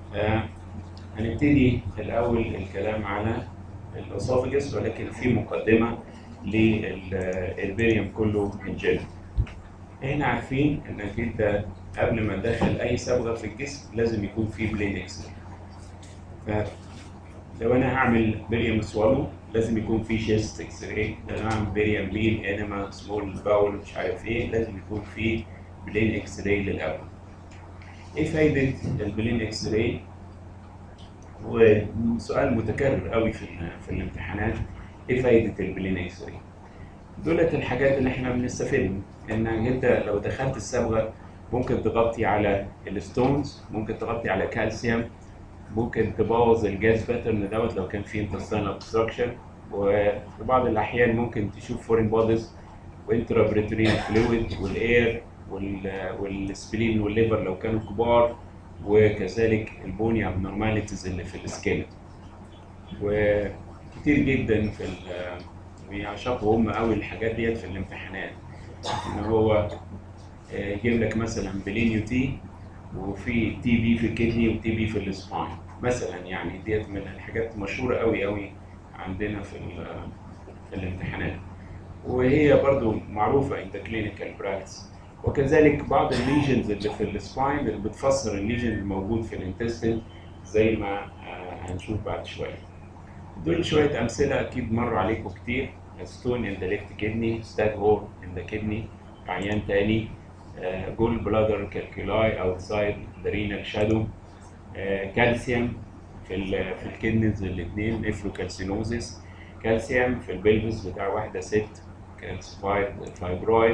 آه، هنبتدي الأول الكلام على الأسوفجس ولكن في مقدمة للبريم كله من جلد. احنا عارفين انك انت قبل ما تدخل اي صبغه في الجسم لازم يكون في بلين اكس فلو انا هعمل بريم سوالو لازم يكون في شيست اكس راي لو انا هعمل بريم بين انما سمول باول مش عارف ايه لازم يكون في بلين اكس راي للاول ايه فايده البلين اكس راي وسؤال متكرر قوي في في الامتحانات ايه فايده البلين اكس راي دولت الحاجات اللي احنا بنستفيدهم انك انت لو دخلت الصبغه ممكن تغطي على الستونز ممكن تغطي على كالسيوم ممكن تبوظ الجاز باترن دوت لو كان في انتستينال اوبستراكشن وفي بعض الاحيان ممكن تشوف فورين بوديز وانترا بريتوريال فلويد والاير والسبلين والليفر لو كانوا كبار وكذلك البوني ابنورماليتيز اللي في السكيلت وكتير جدا في بيعشقوا هم قوي الحاجات ديت في الامتحانات ان هو يجيب لك مثلا بلينيو تي وفي تي بي في الكدني وتي بي في السباين مثلا يعني ديت من الحاجات مشهوره قوي قوي عندنا في في الامتحانات وهي برضو معروفه عند كلينيكال براكتس وكذلك بعض الليجنز اللي في السباين اللي بتفسر الليجن الموجود في الانتستين زي ما هنشوف بعد شويه دول شويه امثله اكيد مروا عليكم كتير ستون ان ذا ليفت كدني ستاج هور ان ذا كدني عيان تاني جول بلادر كالكولاي اوتسايد ذا رينال شادو كالسيوم في ال في الكدنز الاثنين نفروكالسينوزيس كالسيوم في البلفس بتاع واحده ست كالسيفايد فايبرويد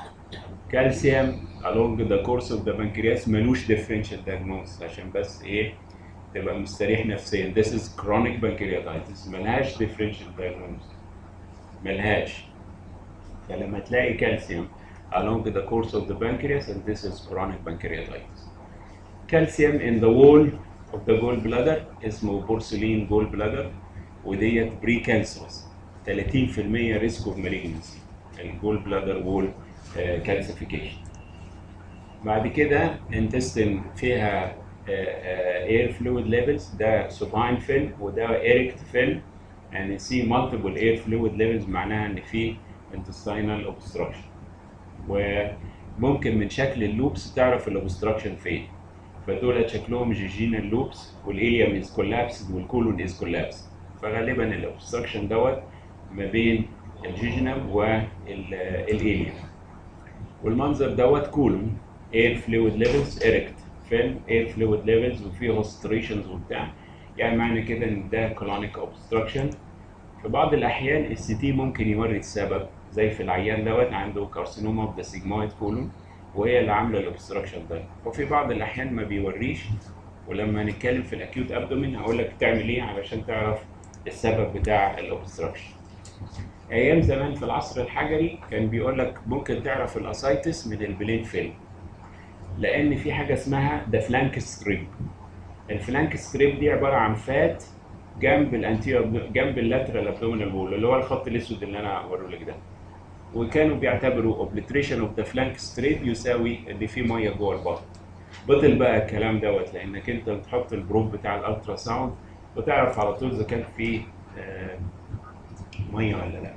كالسيوم along the course of the pancreas ملوش differential diagnosis عشان بس ايه تبقى مستريح نفسيا this is chronic pancreatitis ملهاش differential diagnosis ملهاش فلما تلاقي كالسيوم along the course of the pancreas and this is chronic pancreatitis calcium in the wall of the gallbladder اسمه porcelain gallbladder وديت precancerous 30% risk of malignancy الجول بلادر وول calcification بعد كده intestine فيها air fluid levels ده supine film وده erect film يعني see multiple air fluid levels معناها ان في intestinal obstruction وممكن من شكل اللوبس تعرف الاوبستراكشن فين فدول شكلهم جيجينال لوبس والاليوم از كولابس والكولون از كولابس فغالبا الاوبستراكشن دوت ما بين الجيجينال والاليوم والمنظر دوت كولون اير فلويد ليفلز اريكت فيلم اير فلويد ليفلز وفيه هوستريشنز وبتاع يعني معنى كده ان ده كولونيك اوبستراكشن في بعض الاحيان السي تي ممكن يوري السبب زي في العيان دوت عنده كارسينوما اوف ذا سيجمويد كولون وهي اللي عامله الاوبستراكشن ده وفي بعض الاحيان ما بيوريش ولما نتكلم في الاكيوت ابدومين هقول لك تعمل ايه علشان تعرف السبب بتاع الاوبستراكشن ايام زمان في العصر الحجري كان بيقول لك ممكن تعرف الاسايتس من البلين فيلم لان في حاجه اسمها ذا فلانك ستريب الفلانك ستريب دي عباره عن فات جنب الانتير جنب اللاترال ابدومينال وول اللي هو الخط الاسود اللي انا هوريه لك ده وكانوا بيعتبروا اوبليتريشن اوف ذا فلانك ستريب يساوي ان في ميه جوه البطن بطل بقى الكلام دوت لانك انت بتحط البروب بتاع الالترا ساوند وتعرف على طول اذا كان في آه ميه ولا لا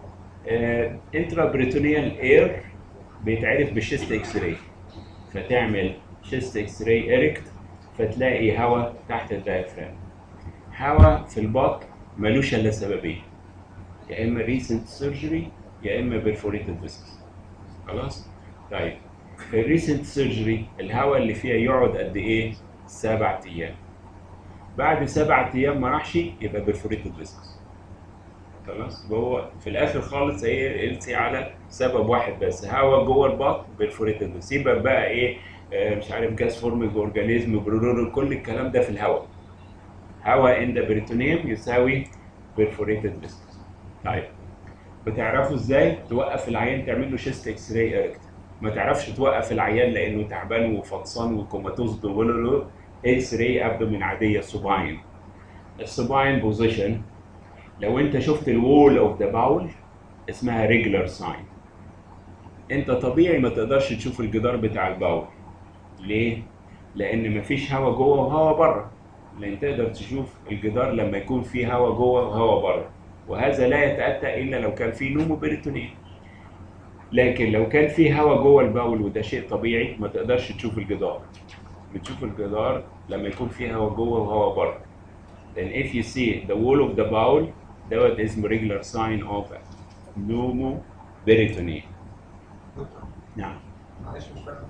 انترا بريتونيال اير بيتعرف بالشيست اكس راي فتعمل شيست اكس راي اريكت فتلاقي هواء تحت الدايفرام هواء في البطن ملوش الا سببين يا اما ريسنت سيرجري يا اما بيرفوريتد فيسكس خلاص طيب في الريسنت سيرجري الهواء اللي فيها يقعد قد ايه سبع ايام بعد سبع ايام ما راحش يبقى بيرفوريتد فيسكس خلاص هو في الاخر خالص هي ارسي على سبب واحد بس هواء جوه البطن بيرفوريتد سيبك بقى ايه آه مش عارف جاز فورمينج اورجانيزم برورور كل الكلام ده في الهواء هواء ان ذا بريتونيوم يساوي بيرفوريتد فيسكس طيب بتعرفوا ازاي توقف العيان تعمل له شيست اكس راي اريكت ما تعرفش توقف العيان لانه تعبان وفطسان وكوماتوز بيقولوا له اكس راي ابدومين عاديه سوباين السوباين بوزيشن لو انت شفت الوول اوف ذا باول اسمها ريجولار ساين انت طبيعي ما تقدرش تشوف الجدار بتاع الباول ليه لان مفيش هواء جوه وهواء بره لان تقدر تشوف الجدار لما يكون فيه هواء جوه وهواء بره وهذا لا يتاتى الا لو كان فيه نومو بريتونيل لكن لو كان فيه هواء جوه البول وده شيء طبيعي ما تقدرش تشوف الجدار بتشوف الجدار لما يكون فيه هواء جوه وهواء بره then if you see the wall of the bowel دوت اسمه regular sign of pneumoperitoneal نعم معلش مش فاهم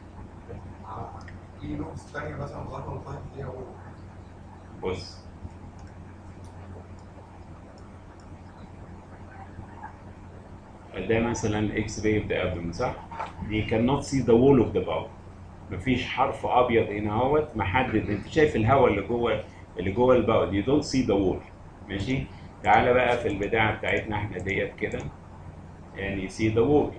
في لغز تانية مثلا غلط ولا طيب دي أول بص ده مثلا اكس راي اوف ذا ابدومن صح؟ You cannot see the wall of the bowel مفيش حرف ابيض هنا اهوت محدد انت شايف الهواء اللي جوه اللي جوه الباول you don't see the wall ماشي؟ تعالى بقى في البدايه بتاعتنا احنا ديت كده يعني see the wall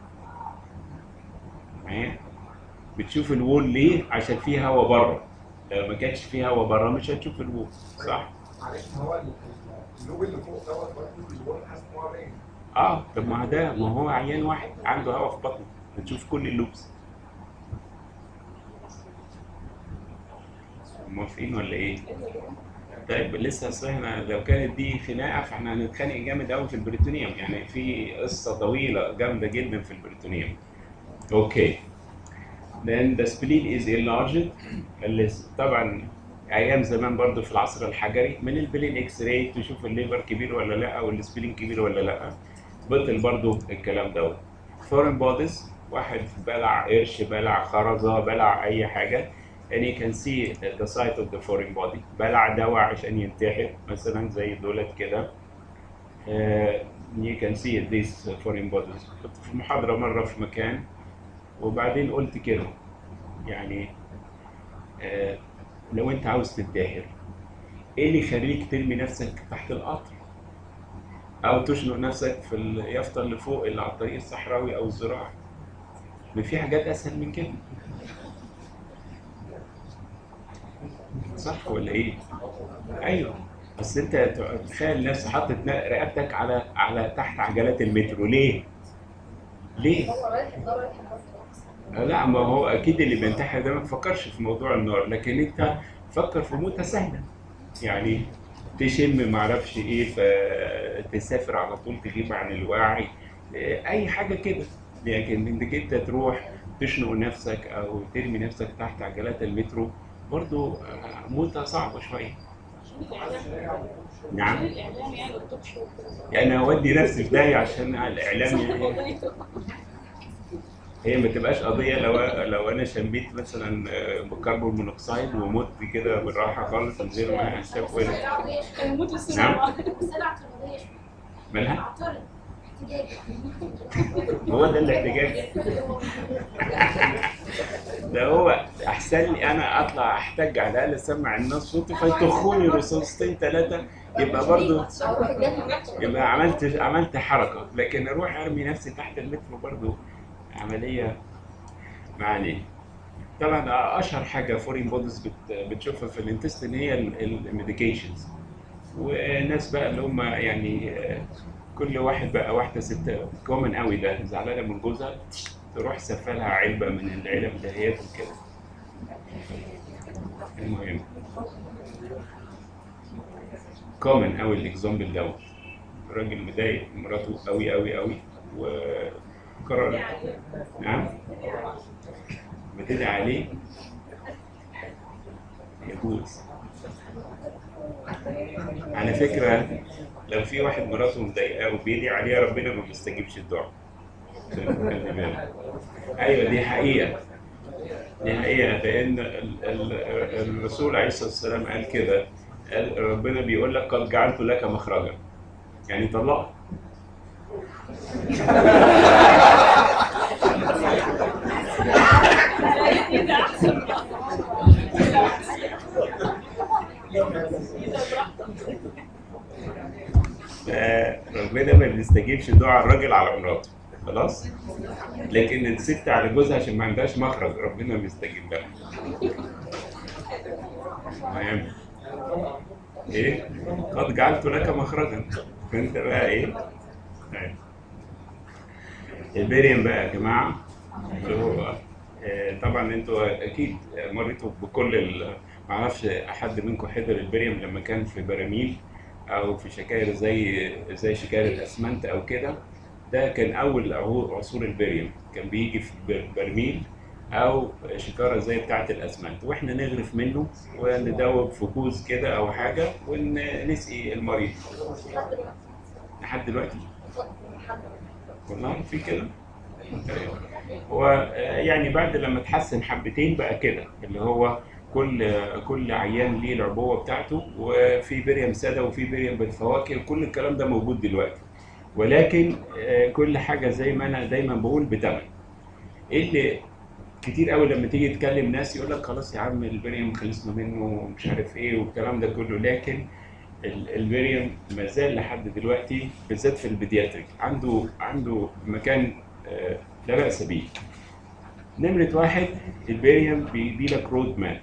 معايا؟ بتشوف الوول ليه؟ عشان فيه هواء بره لو ما كانش فيه هواء بره مش هتشوف الوول صح؟ معلش ما هو ال- ال- اللوب اللي فوق دوت برضه الوول حاسس إن هو باين اه طب ما ده ما هو عيان واحد عنده هواء في بطنه بتشوف كل اللوبس موافقين ولا ايه؟ طيب لسه اصل احنا لو كانت دي خناقه فاحنا هنتخانق جامد قوي في البريتونيوم يعني في قصه طويله جامده جدا في البريتونيوم. اوكي. Then the spleen is enlarged اللي طبعا ايام زمان برضو في العصر الحجري من البلين اكس راي تشوف الليفر كبير ولا لا والسبلين كبير ولا لا بطل برضو الكلام دوت فورين بوديز واحد بلع قرش بلع خرزه بلع اي حاجه and you can see the site of the foreign body بلع دواء عشان ينتحر مثلا زي دولت كده uh, you can see these foreign bodies كنت في محاضرة مرة في مكان وبعدين قلت كده يعني آه لو انت عاوز تنتحر ايه اللي يخليك ترمي نفسك تحت القطر او تشنق نفسك في اليافطه اللي فوق اللي على الطريق الصحراوي او الزراعي ما في حاجات اسهل من كده صح ولا ايه ايوه بس انت تخيل نفسك حاطط رقبتك على على تحت عجلات المترو ليه ليه هو رايح الدار رايح الدار لا ما هو اكيد اللي بينتحر ده ما تفكرش في موضوع النار لكن انت فكر في موتة سهلة يعني تشم ما اعرفش ايه فتسافر على طول تغيب عن الوعي إيه، اي حاجة كده لكن انك انت تروح تشنق نفسك او ترمي نفسك تحت عجلات المترو برضو آه، موتة صعبة شوية نعم الاعلام يعني التوك شو يعني اودي نفسي في داهية عشان الاعلام يعني هي ما تبقاش قضيه لو لو انا شميت مثلا آه، بكربون مونوكسيد ومت كده بالراحه خالص من غير ما اشوف ولا الموت نعم. والسماء مسألة اعتراضية شوية مالها اعترض احتجاج هو ده الاحتجاج ده هو احسن لي انا اطلع احتج على الاقل اسمع الناس صوتي فيطخوني رصاصتين ثلاثه يبقى برضه اروح الجنه يبقى عملت عملت حركه لكن اروح ارمي نفسي تحت المترو برضه عمليه ما عليه طبعا اشهر حاجه فورين بوديز بتشوفها في الانتستين هي الميديكيشنز والناس بقى اللي هم يعني آه، كل واحد بقى واحده ست كومن قوي ده زعلانه من جوزها تروح سفلها علبه من العلب دهيت وكده المهم كومن قوي الاكزامبل دوت راجل مضايق مراته قوي قوي قوي وقرر نعم بتدعي عليه يجوز على فكرة لو في واحد مراته مضايقاه وبيدعي عليها ربنا ما بيستجيبش الدعاء خلي بالك. ايوه دي حقيقة دي حقيقة لأن ال- ال- الرسول عليه الصلاة والسلام قال كده قال ربنا بيقول لك قد جعلت لك مخرجا يعني طلقها ده احسن فربنا ما بيستجيبش دعاء الراجل على مراته خلاص لكن الست على جوزها عشان ما عندهاش مخرج ربنا بيستجيب لها تمام ايه قد جعلت لك مخرجا فانت بقى ايه طيب. البريم بقى يا جماعه اللي هو آه، طبعا انتوا اكيد مريتوا بكل ال- معرفش حد منكم حضر البريم لما كان في براميل او في شكاير زي زي شكاير الاسمنت او كده ده كان اول عهو- عصور البريم كان بيجي في بر- برميل او شكاره زي بتاعه الاسمنت واحنا نغرف منه وندوب في كوز كده او حاجه ونسقي المريض لحد دلوقتي والله في كده هو آه، يعني بعد لما اتحسن حبتين بقى كده اللي هو كل كل عيان ليه العبوه بتاعته وفي بريم ساده وفي بريم بالفواكه وكل الكلام ده موجود دلوقتي ولكن آه، كل حاجه زي ما انا دايما بقول بتمن ايه اللي كتير قوي لما تيجي تكلم ناس يقول لك خلاص يا عم البريم خلصنا منه ومش عارف ايه والكلام ده كله لكن ال- البريم ما زال لحد دلوقتي بالذات في البيدياتريك عنده عنده مكان آه، لا بأس به. نمرة واحد البريم بيدي لك رود ماب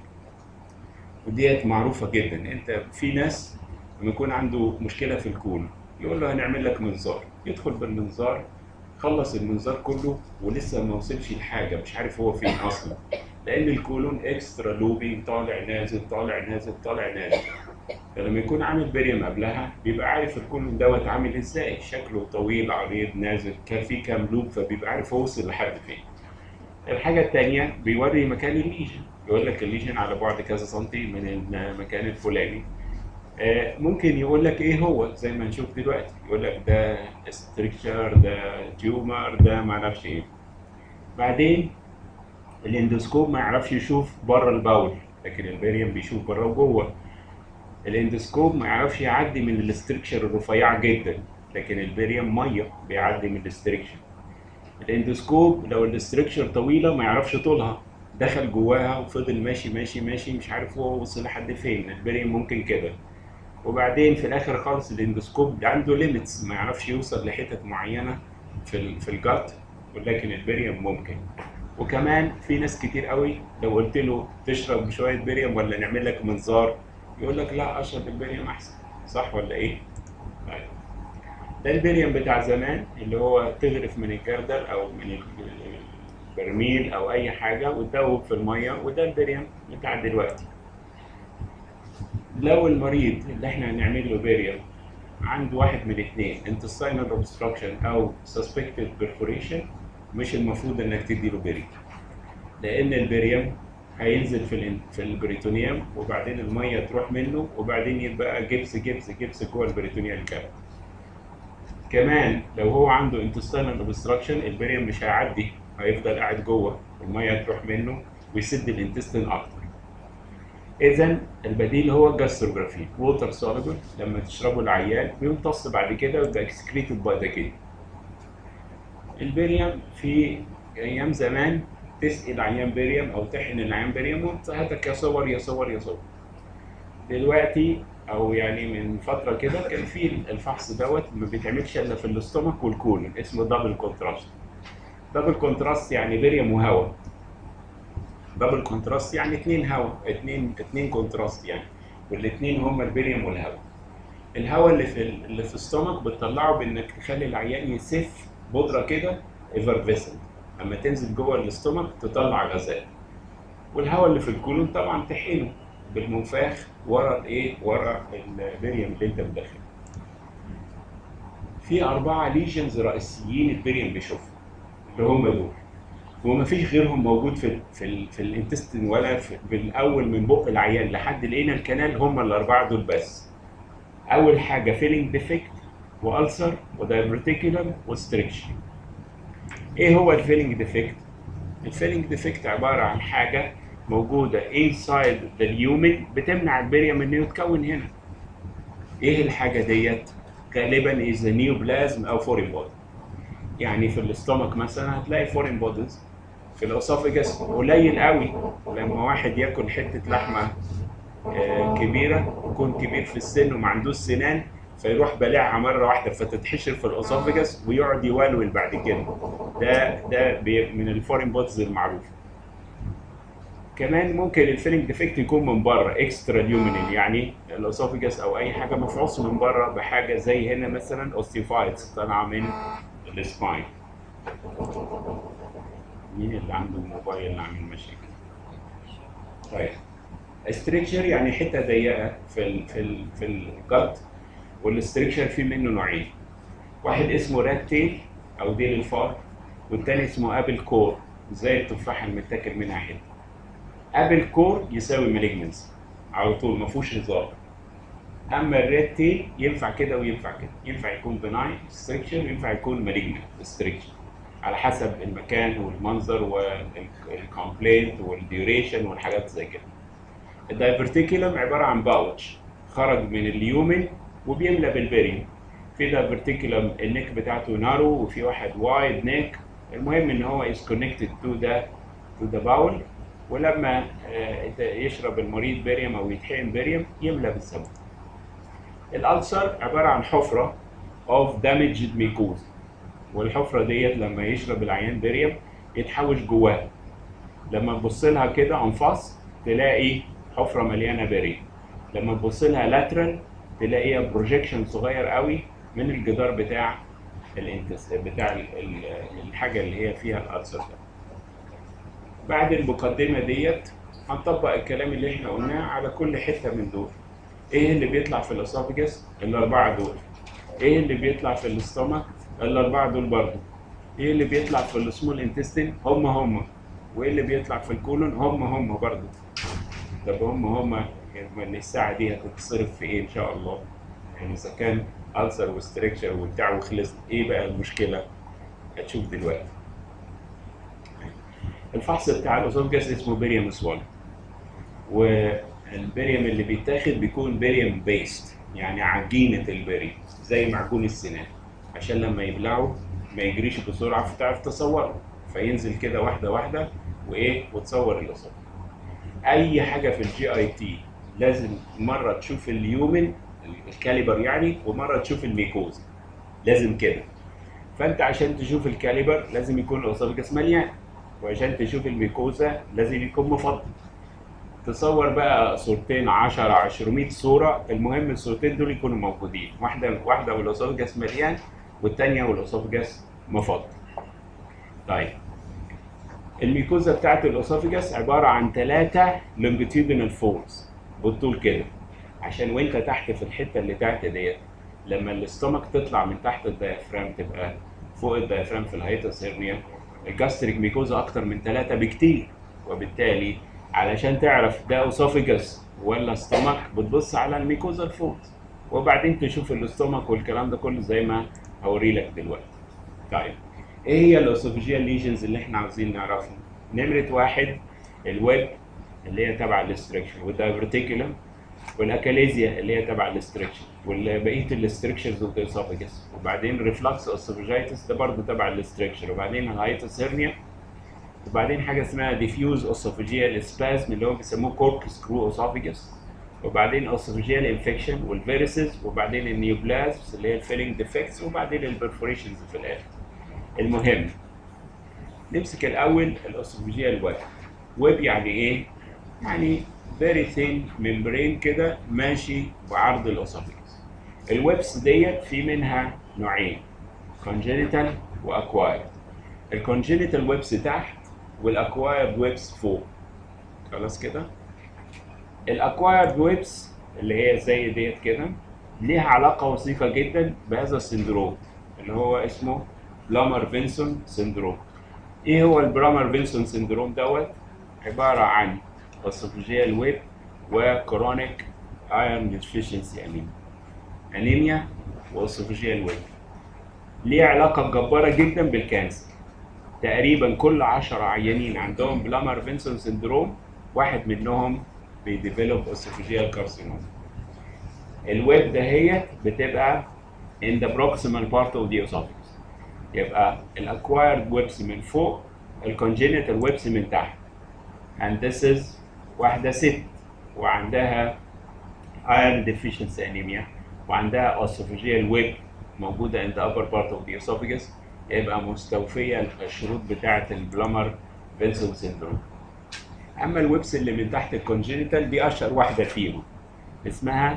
وديت معروفة جدا انت في ناس لما يكون عنده مشكلة في الكون يقول له هنعمل لك منظار يدخل بالمنظار خلص المنظار كله ولسه ما وصلش لحاجة مش عارف هو فين أصلا لأن الكولون اكسترا لوبينج طالع نازل طالع نازل طالع نازل فلما يكون عامل بريم قبلها بيبقى عارف الكولون دوت عامل ازاي شكله طويل عريض نازل كان في كام لوب فبيبقى عارف هو وصل لحد فين الحاجة التانية بيوري مكان الليجن يقول لك الليجن على بعد كذا سنتي من المكان الفلاني آه، ممكن يقول لك ايه هو زي ما نشوف دلوقتي يقول لك ده ستريكشر ده تيومر ده معرفش ايه بعدين الاندوسكوب ما يعرفش يشوف بره البول لكن البريم بيشوف بره وجوه الاندوسكوب ما يعرفش يعدي من الاستركشر الرفيعه جدا لكن البريم ميه بيعدي من الاستركشر الاندوسكوب لو الاستركشر طويله ما يعرفش طولها دخل جواها وفضل ماشي ماشي ماشي مش عارف هو وصل لحد فين البريم ممكن كده وبعدين في الاخر خالص الاندوسكوب عنده ليميتس ما يعرفش يوصل لحتت معينه في ال في الجات ولكن البريم ممكن وكمان في ناس كتير قوي لو قلت له تشرب شويه بريم ولا نعمل لك منظار يقول لك لا اشرب البريم احسن صح ولا ايه؟ طيب ده البريم بتاع زمان اللي هو تغرف من الجردل او من البرميل او اي حاجه وتدوب في الميه وده البريم بتاع دلوقتي لو المريض اللي احنا هنعمل له بريم عنده واحد من الاثنين intestinal obstruction او suspected perforation مش المفروض انك تدي له بريم لان البريم هينزل في ال في البريتونيوم وبعدين الميه تروح منه وبعدين يبقى جبس جبس جبس جوه البريتونيال كاب كمان لو هو عنده intestinal obstruction البريم مش هيعدي هيفضل قاعد جوه والميه تروح منه ويسد الانتستين اكتر اذا البديل هو الجاستروجرافي ووتر سوليبل لما تشربه العيان بيمتص بعد كده ويبقى اكسكريتد باي ذا كيدني البريم في ايام زمان تسقي العيان بريم او تحقن العيان بريم وانت هاتك يا صور يا صور يا صور دلوقتي او يعني من فتره كده كان في الفحص دوت ما بيتعملش الا في الاستومك والكولون اسمه دبل كونتراست دبل كونتراست يعني بريم وهواء دبل كونتراست يعني اثنين هواء اثنين اثنين كونتراست يعني والاثنين هم البريم والهواء الهواء اللي في اللي في الستومك بتطلعه بانك تخلي العيان يسف بودره كده ايفرفيسنت اما تنزل جوه الاستومك تطلع غازات والهواء اللي في الكولون طبعا تحقنه بالمنفاخ ورا الايه ورا البريم اللي انت مدخله في أربعة ليجنز رئيسيين البريم بيشوفهم اللي هم دول وما فيش غيرهم موجود في ال في ال في الانتستين ولا في بالاول من بق العيان لحد الانال الكنال هم الاربعه دول بس اول حاجه فيلينج ديفكت والسر ودايبرتيكولم وستريكشن ايه هو الفيلينج ديفكت الفيلينج ديفكت عباره عن حاجه موجوده inside the lumen بتمنع البريم انه يتكون هنا ايه الحاجه ديت غالبا از نيوبلازم او فورين بودي يعني في الاستومك مثلا هتلاقي فورين بوديز في الاسوفجس قليل قوي لما واحد ياكل حته لحمه آه، كبيره يكون كبير في السن وما عندوش سنان فيروح بلعها مره واحده فتتحشر في الاسوفجس ويقعد يولول بعد كده ده ده بي- من الفورين بوديز المعروفه كمان ممكن الفيلنج ديفكت يكون من بره اكسترا ليومينال يعني الاسوفجس او اي حاجه مفعوص من بره بحاجه زي هنا مثلا اوستيفايتس طالعه من السباين مين اللي عنده موبايل اللي عامل مشاكل طيب استريكشر يعني حته ضيقه في ال في ال في الجت والاستريكشر فيه منه نوعين واحد اسمه رات تيل او ديل الفار والتاني اسمه ابل كور زي التفاحه المتاكل منها حته ابل كور يساوي مالجنسي على طول ما فيهوش هزار اما الريد تيل ينفع كده وينفع كده ينفع يكون بناين ستريكشر وينفع يكون مالجنت ستريكشر على حسب المكان والمنظر والكومبلينت والديوريشن والحاجات زي كده الدايفرتيكولم عباره عن باوتش خرج من اليومن وبيملى بالبريم في دايفرتيكولم النيك بتاعته نارو وفي واحد وايد نيك المهم ان هو is connected to the to the bowel ولما آه، يشرب المريض بريم او يتحقن بريم يملى بالسموم الألسر عبارة عن حفرة of damaged mucosa والحفرة ديت لما يشرب العيان بريم يتحوش جواها لما تبص لها كده انفاس تلاقي حفرة مليانة بريم لما تبص لها لاترال تلاقيها بروجيكشن صغير قوي من الجدار بتاع الانتس بتاع ال- ال- الحاجة اللي هي فيها الألسر ده بعد المقدمة ديت هنطبق الكلام اللي احنا قلناه على كل حتة من دول ايه اللي بيطلع في الاسوفجس الاربعه دول ايه اللي بيطلع في الاستومك الاربعه دول برضه ايه اللي بيطلع في السمول انتستين هم هم وايه اللي بيطلع في الكولون هم هم برضه طب هم هم يعني الساعه دي هتتصرف في ايه ان شاء الله يعني اذا كان ألسر وستريكشر وبتاع وخلص ايه بقى المشكله هتشوف دلوقتي الفحص بتاع الاسوفجس اسمه بيريم سوال والبريم اللي بيتاخد بيكون بريم بيست يعني عجينة البريم زي معجون السنان عشان لما يبلعه ما يجريش بسرعة فتعرف تصوره فينزل كده واحدة واحدة وإيه وتصور الإصابة أي حاجة في الجي أي تي لازم مرة تشوف اليومن الكاليبر يعني ومرة تشوف الميكوز لازم كده فأنت عشان تشوف الكاليبر لازم يكون الأسوفجس مليان وعشان تشوف الميكوزا لازم يكون مفضل تصور بقى صورتين 10 10 100 صوره المهم الصورتين دول يكونوا موجودين واحده واحده والاسوفجس مليان والثانيه والاسوفجس مفضل طيب الميكوزا بتاعت الاسوفجس عباره عن ثلاثه لونجيتيودينال فولز بالطول كده عشان وانت تحت في الحته اللي تحت ديت لما الاستومك تطلع من تحت الديافرام تبقى فوق الديافرام في الهيتس هيرنيا الجاستريك ميكوزا اكتر من ثلاثه بكتير وبالتالي علشان تعرف ده اسوفيجاس ولا استومك بتبص على الميكوزا الفوق وبعدين تشوف الاستومك والكلام ده كله زي ما هوري لك دلوقتي طيب ايه هي الاسوفيجيال ليجنز اللي احنا عاوزين نعرفهم نمره واحد الويب اللي هي تبع الاستركشر والدايفرتيكولم والاكاليزيا اللي هي تبع الاستركشر وبقيه الاستركشرز اوف ذا اسوفيجاس وبعدين ريفلكس اسوفيجايتس ده برضه تبع الاستركشر وبعدين الهايتس هيرنيا وبعدين حاجه اسمها ديفيوز اسوفيجيال سبازم اللي هو بيسموه كورك سكرو اسوفيجاس وبعدين اسوفيجيال انفكشن والفيروسز وبعدين النيوبلازمز اللي هي الفيلينج ديفكتس وبعدين البرفوريشنز في الاخر المهم نمسك الاول الاسوفيجيال ويب ويب يعني ايه يعني فيري ثين ممبرين كده ماشي بعرض الاسوفيجاس الويبس ديت في منها نوعين كونجينيتال واكوايرد الكونجينيتال ويبس تحت والاكوايرد ويبس فوق خلاص كده الاكوايرد ويبس اللي هي زي ديت كده ليها علاقه وثيقه جدا بهذا السندروم اللي هو اسمه بلامر فينسون سندروم ايه هو البرامر فينسون سندروم دوت عباره عن اسوفيجيال ويب وكرونيك ايرون ديفيشنسي انيميا انيميا واسوفيجيال ويب ليه علاقه جباره جدا بالكانسر تقريبا كل 10 عيانين عندهم بلامر فينسون سندروم واحد منهم بيديفلوب اسوفيجيال كارسينوم الويب دهيت بتبقى in the proximal part of the esophagus يبقى الاكوايرد ويبس من فوق الكونجينيتال ويبس من تحت and this is واحده ست وعندها iron deficiency anemia وعندها esophageal web موجوده in the upper part of the esophagus يبقى مستوفيه الشروط بتاعه البلمر فينسون سيندروم اما الويبس اللي من تحت الكونجينيتال دي اشهر واحده فيهم اسمها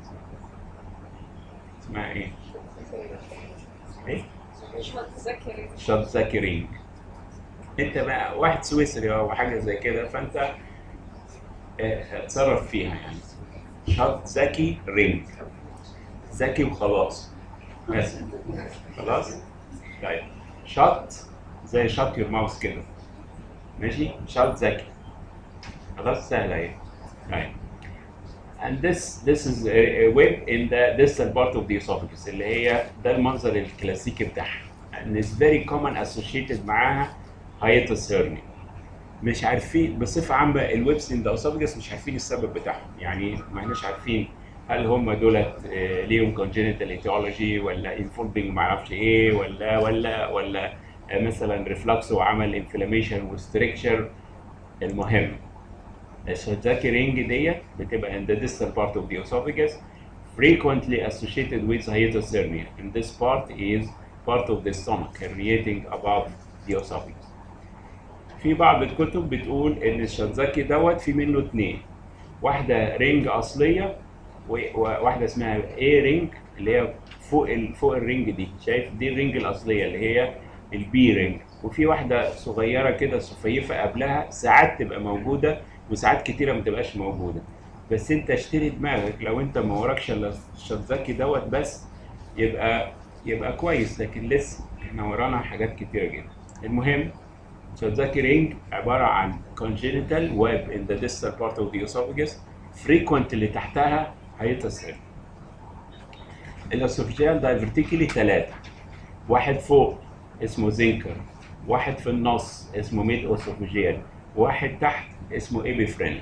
اسمها ايه؟ ايه؟ مش متذكر شات زاكرينج انت بقى واحد سويسري او حاجه زي كده فانت آه، اتصرف فيها يعني شط ذكي رينج ذكي وخلاص بس خلاص طيب شط زي شط يور ماوس كده ماشي شط ذكي خلاص سهله اهي طيب and this this is a, a web in the distal part of the esophagus اللي هي ده المنظر الكلاسيكي بتاعها and it's very common associated معاها hiatus hernia مش عارفين بصفة عامة الويبس ان ذا اسوفجس مش عارفين السبب بتاعهم يعني ما احناش عارفين هل هم دولت آه، ليهم congenital etiology ولا انفولدنج ما اعرفش ايه ولا ولا ولا آه، مثلا ريفلكس وعمل انفلاميشن وستريكشر المهم الشوزاكي رينج ديت بتبقى in the distal part of the esophagus frequently associated with hiatus hernia and this part is part of the stomach herniating above the esophagus في بعض الكتب بتقول ان الشانزاكي دوت في منه اتنين واحده رينج اصليه و- وواحده اسمها اي رينج اللي هي فوق ال... فوق الرينج دي شايف دي الرينج الاصليه اللي هي البي رينج وفي واحده صغيره كده سفيفه قبلها ساعات تبقى موجوده وساعات كتيره ما تبقاش موجوده بس انت اشتري دماغك لو انت ما وراكش الا الشانزاكي دوت بس يبقى يبقى كويس لكن لسه احنا ورانا حاجات كتيره جدا المهم شوزاكي رينج عبارة عن congenital web in the distal part of the esophagus frequent اللي تحتها هيتصل الاسوفجيال دايفرتيكلي ثلاثة واحد فوق اسمه زنكر واحد في النص اسمه ميد اسوفجيال واحد تحت اسمه ايبيفرينيك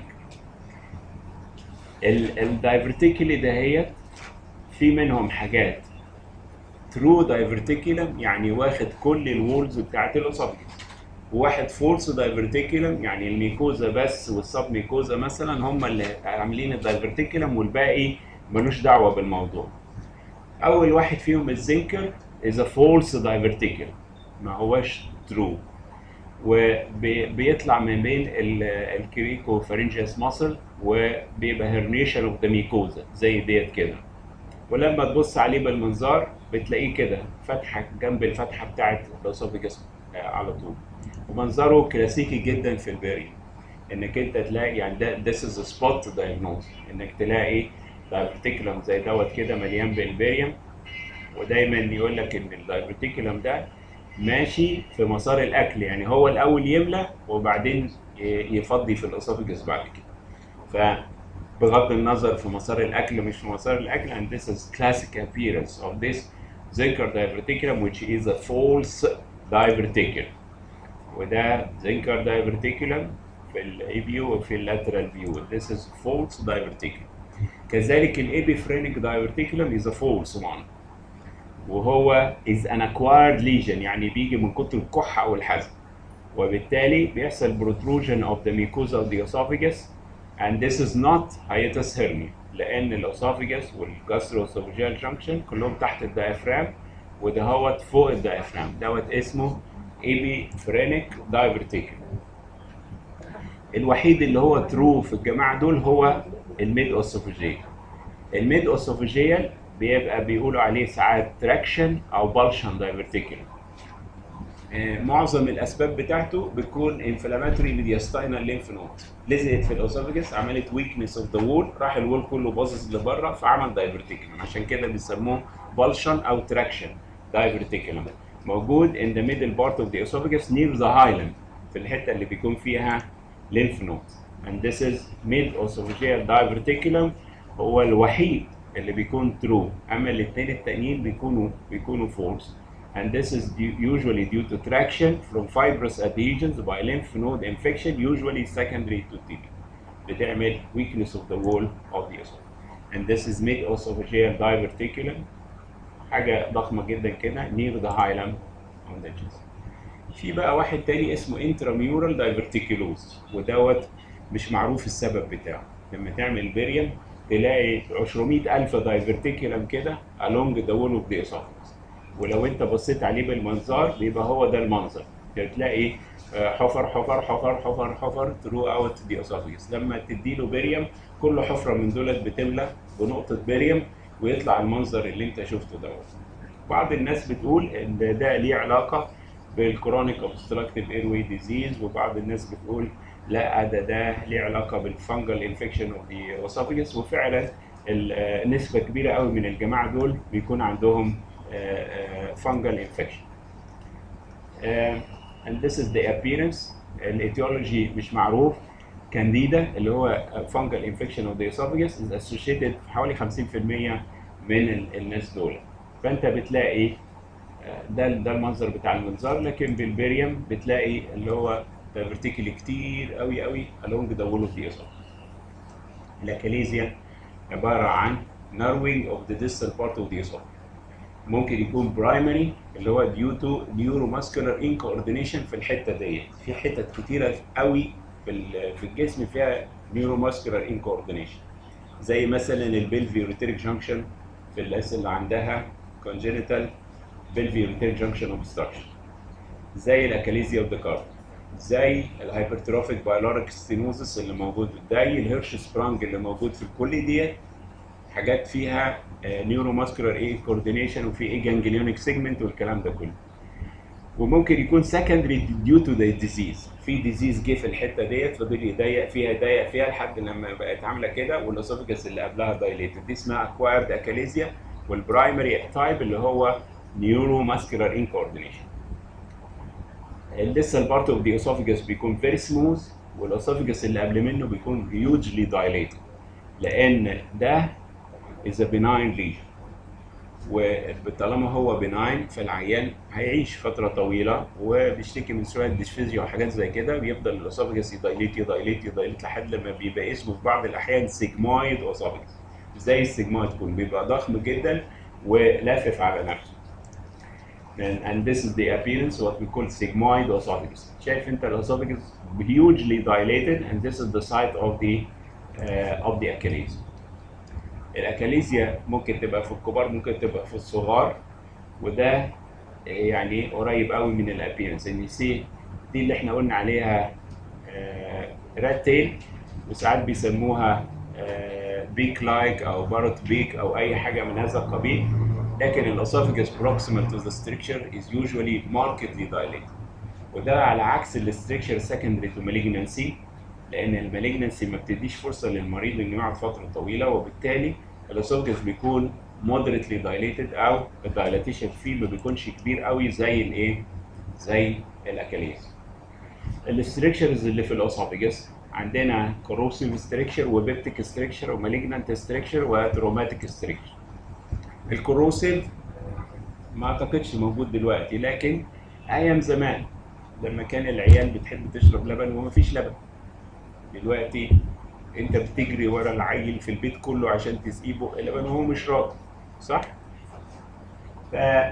الدايفرتيكلي دهيت في منهم حاجات ترو دايفرتيكولم يعني واخد كل الوولز بتاعت الاسوفجيس وواحد فولس دايفرتيكولم يعني الميكوزا بس والسب ميكوزا مثلا هم اللي عاملين الدايفرتيكولم والباقي ملوش دعوه بالموضوع اول واحد فيهم الزنكر is a false diverticulum ما هوش true وبيطلع من بين الكريكو فارنجيوس ماسل وبيبقى هرنيشن اوف ذا ميكوزا زي ديت كده ولما تبص عليه بالمنظار بتلاقيه كده فتحه جنب الفتحه بتاعت الاسوفيجس على طول ومنظره كلاسيكي جدا في البريم انك انت تلاقي يعني ده this is a spot diagnosis انك تلاقي دايفرتيكولم زي دوت كده مليان بالبريم ودايما يقول لك ان الدايفرتيكولم ده ماشي في مسار الاكل يعني هو الاول يملى وبعدين ي- يفضي في الاسوفجس بعد كده فبغض النظر في مسار الاكل مش في مسار الاكل and this is classic appearance of this zinker diverticulum which is a false diverticulum وده zinker diverticulum في الاي فيو وفي اللاترال فيو this is false diverticulum كذلك الابيفرينيك diverticulum is a false one وهو is an acquired lesion يعني بيجي من كتر الكحة أو الحزن وبالتالي بيحصل protrusion of the mucosa of the esophagus and this is not hiatus hernia لأن الأسوفيجاس والجاستروسوفيجيال جانكشن كلهم تحت الدايفرام وده هوت فوق الدايفرام دوت اسمه ابيفرينيك دايفرتيكل الوحيد اللي هو ترو في الجماعة دول هو الميد أوسوفيجيال الميد أوسوفيجيال بيبقى بيقولوا عليه ساعات تراكشن او بالشن دايفرتيكولم معظم الاسباب بتاعته بتكون انفلاماتوري ميدياستاينال لينف نود لزقت في الاوسوفجس عملت ويكنس اوف ذا وول راح الوول كله باظظ لبره فعمل دايفرتيكولم عشان كده بيسموه بالشن او تراكشن دايفرتيكولم موجود in the middle part of the esophagus near the hilum في الحته اللي بيكون فيها lymph nodes and this is mid esophageal diverticulum هو الوحيد اللي بيكون true اما الاثنين التانيين بيكونوا بيكونوا false and this is due, usually due to traction from fibrous adhesions by lymph node infection usually secondary to TB بتعمل weakness of the wall of the esophagus and this is mid esophageal diverticulum حاجة ضخمة جدا كده near the hilum on the chest في بقى واحد تاني اسمه intramural diverticulosis ودوت مش معروف السبب بتاعه لما تعمل بريم تلاقي 200 ألف دايفرتيكولم كده along the wall of the esophagus ولو انت بصيت عليه بالمنظار بيبقى هو ده المنظر تلاقي آه، حفر حفر حفر حفر حفر through out the esophagus لما تديله بريم كل حفرة من دولت بتملى بنقطة بريم ويطلع المنظر اللي انت شفته دوت بعض الناس بتقول ان ده ليه علاقة بالكرونيك اوبستراكتيف ايروي ديزيز وبعض الناس بتقول لا ده ده ليه علاقه بالفنجل انفكشن اوف ذا اسوفيجس وفعلا ال- نسبه كبيره قوي من الجماعه دول بيكون عندهم فنجل انفكشن and this is the appearance الايتيولوجي مش معروف كانديدا اللي هو فانجل انفكشن اوف ذا esophagus is associated في حوالي 50% من ال- الناس دول فانت بتلاقي آه، ده ده المنظر بتاع المنظار لكن بالبريم بتلاقي اللي هو فيرتيكلي كتير قوي قوي along the wall of the esophagus الاكاليزيا عباره عن narrowing of the distal part of the esophagus ممكن يكون برايمري اللي هو ديو تو نيوروماسكولار انكوردينيشن في الحته ديت في حتت كتيره قوي في ال- في الجسم فيها نيوروماسكولار انكوردينيشن زي مثلا البلفي ريتيريك جانكشن في الناس اللي عندها كونجنتال بلفي ريتيريك جانكشن اوبستراكشن زي الاكاليزيا اوف ذا كارد زي الهايبرتروفيك بايلوريك ستينوزس اللي موجود زي الهيرش سبرانج اللي موجود في كل ديت حاجات فيها نيورو ماسكولار ايه كوردينيشن وفي ايه جانجليونيك سيجمنت والكلام ده كله وممكن يكون سكندري ديو تو ذا ديزيز في ديزيز جه في الحته ديت فضل يضيق فيها يضيق فيها لحد لما بقت عامله كده والاسوفجس اللي قبلها دايليتد دي اسمها اكوايرد اكاليزيا والبرايمري تايب اللي هو نيورو ماسكولار انكوردينيشن الليسال بارت اوف ذا اسوفجس بيكون فيري سموث والاسوفجس اللي قبل منه بيكون هيوجلي دايليتد لان ده is a benign lesion وطالما هو benign فالعيان هيعيش فترة طويلة وبيشتكي من شوية ديسفيزيا وحاجات زي كده بيفضل الاسوفجس يدايليت يدايليت يدايليت لحد لما بيبقى اسمه في بعض الأحيان سيجمويد اسوفجس زي السيجمويد كون بيبقى ضخم جدا ولافف على نفسه and, and this is the appearance what we call sigmoid esophagus شايف انت الاسوفجس hugely dilated and this is the site of the uh, of the achilles الاكاليزيا ممكن تبقى في الكبار ممكن تبقى في الصغار وده يعني قريب قوي من الابيرنس ان سي دي اللي احنا قلنا عليها رات تيل وساعات بيسموها بيك لايك او باروت بيك او اي حاجه من هذا القبيل لكن الاسوفجس proximal to the structure is usually markedly dilated وده على عكس الاستركشر secondary to malignancy لان المالجنسي ما بتديش فرصه للمريض انه يقعد فتره طويله وبالتالي الاسوفجس بيكون moderately dilated او الدايلاتيشن فيه ما بيكونش كبير قوي زي الايه زي الاكاليز الاستركشرز اللي في الاسوفجس عندنا كوروسيف ستركشر وبيبتيك ستركشر ومالجنانت ستركشر وتروماتيك ستركشر الكوروسيف ما اعتقدش موجود دلوقتي لكن ايام زمان لما كان العيال بتحب تشرب لبن ومفيش لبن دلوقتي انت بتجري ورا العيل في البيت كله عشان تسقيه بق لبن وهو مش راضي صح؟ ف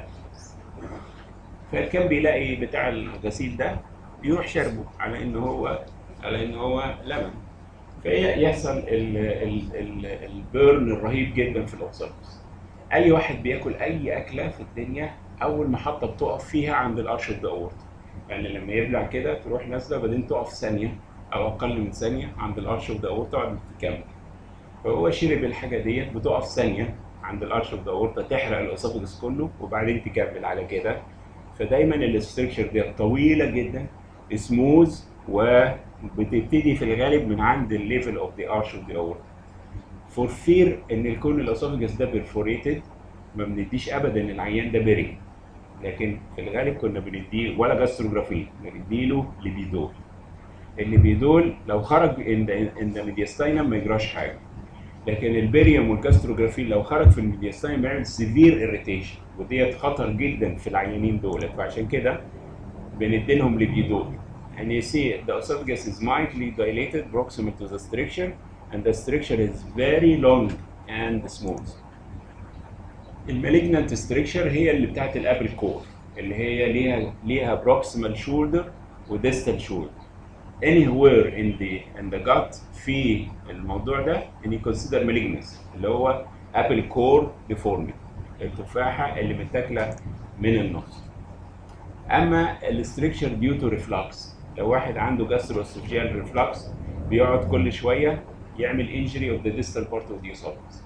فكان بيلاقي بتاع الغسيل ده يروح شربه على ان هو على ان هو لبن فيحصل ال- ال- ال- البيرن الرهيب جدا في الاوسايتس اي واحد بياكل اي اكله في الدنيا اول محطه بتقف فيها عند الارش اوف ذا اورتا يعني لما يبلع كده تروح نازله بعدين تقف ثانيه او اقل من ثانيه عند الارش اوف ذا اورتا وبعدين تكمل فهو شرب الحاجه ديت بتقف ثانيه عند الارش اوف ذا اورتا تحرق الاسوفجس كله وبعدين تكمل على كده فدايما الاستركشر دي طويله جدا سموز وبتبتدي في الغالب من عند الليفل اوف ذا ارش اوف ذا اورتا فور فير ان يكون الاسوفجس ده بيرفوريتد ما بنديش ابدا العيان ده بيري لكن في الغالب كنا بنديه ولا جاستروجرافين بنديله ليبيدول الليبيدول لو خرج ان ان الميدياستاينم ما يجراش حاجه لكن البريوم والجاستروجرافين لو خرج في الميدياستاينم بيعمل سيفير اريتيشن وديت خطر جدا في العيانين دول فعشان كده بندي لهم ليبيدول and you see the esophagus is mildly dilated proximal to the structure and the structure is very long and smooth المالجنانت ستريكشر هي اللي بتاعت الابل كور اللي هي ليها ليها بروكسيمال شولدر وديستال شولدر anywhere in the in the gut في الموضوع ده ان يكونسيدر مالجنس اللي هو ابل كور ديفورميتي التفاحه اللي متاكله من النص اما الاستركشر ديو تو ريفلكس لو واحد عنده جاستروسوفيال ريفلكس بيقعد كل شويه يعمل انجري اوف ذا ديستال بارت اوف ذا esophagus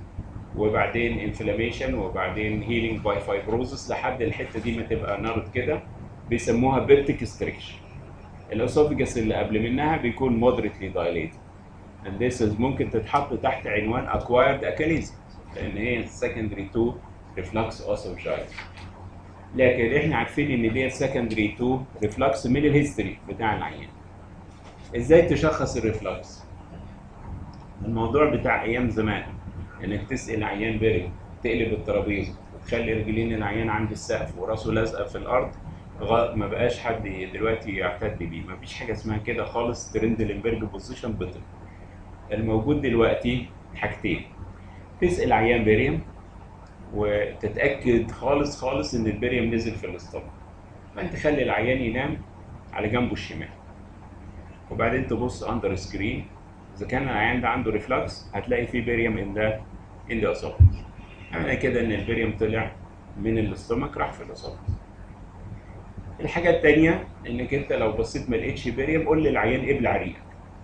وبعدين انفلاميشن وبعدين هيلينج باي فايبروزس لحد الحته دي ما تبقى نارد كده بيسموها بيبتيك ستريكشن الاسوفجس اللي قبل منها بيكون مودريتلي دايليتد and this is ممكن تتحط تحت عنوان acquired اكاليزي لان هي secondary to reflux esophagitis لكن احنا عارفين ان دي secondary to reflux من الهيستوري بتاع العيان ازاي تشخص الريفلكس الموضوع بتاع ايام زمان انك تسال عيان بري تقلب الترابيزه وتخلي رجلين العيان عند السقف وراسه لازقه في الارض غ- ما بقاش حد دلوقتي يعتد بيه ما فيش حاجه اسمها كده خالص ترند لمبرج بوزيشن بطل الموجود دلوقتي حاجتين تسال عيان بريم وتتاكد خالص خالص ان البريم نزل في الاستومك فانت خلي العيان ينام على جنبه الشمال وبعدين تبص اندر سكرين اذا كان العيان ده عنده ريفلكس هتلاقي فيه بيريم ان ده ان ذا اسوفجس معنى كده ان البيريم طلع من الاستومك راح في الاسوفجس الحاجه الثانيه انك انت لو بصيت ما لقيتش بيريم قول للعيان ابلع ريقك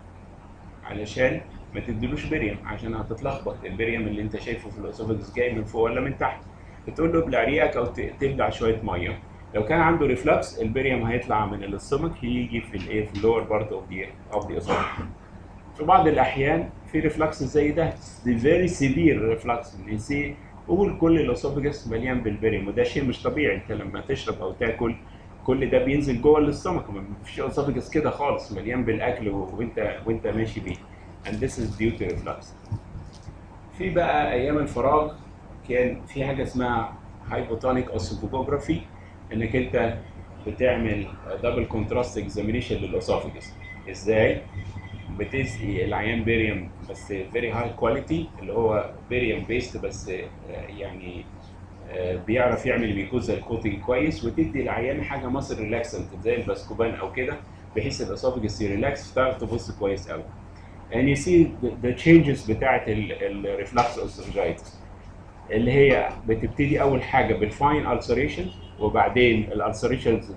علشان ما تديلوش بيريم عشان هتتلخبط البيريم اللي انت شايفه في الاسوفجس جاي من فوق ولا من تحت بتقول له ابلع ريقك او ت- تبلع شويه ميه لو كان عنده ريفلكس البيريم هيطلع من الاستومك يجي في الايه في اللور بارت اوف ذا اوف ذا اسوفجس في بعض الاحيان في ريفلكس زي ده دي فيري سيفير ريفلكس نسي قول كل الاسوفجس مليان بالبريم وده شيء مش طبيعي انت لما تشرب او تاكل كل ده بينزل جوه الاستومك ما فيش اسوفجس كده خالص مليان بالاكل و- وانت وانت ماشي بيه and this is due to reflux في بقى ايام الفراغ كان في حاجه اسمها هايبوتونيك اوسوفوجرافي انك انت بتعمل دبل كونتراست اكزامينيشن للاسوفجس ازاي بتسقي العيان بيريم بس فيري هاي كواليتي اللي هو بيريم بيست بس آه، يعني آه، بيعرف يعمل ميكوزا الكوتنج كويس وتدي العيان حاجه مصر ريلاكسنت زي الباسكوبان او كده بحيث الاسوفجس يريلاكس فتعرف تبص كويس قوي and you see the, the changes بتاعت الريفلكس اوسوفجايتس اللي هي بتبتدي اول حاجه بالفاين السريشن وبعدين الالسريشنز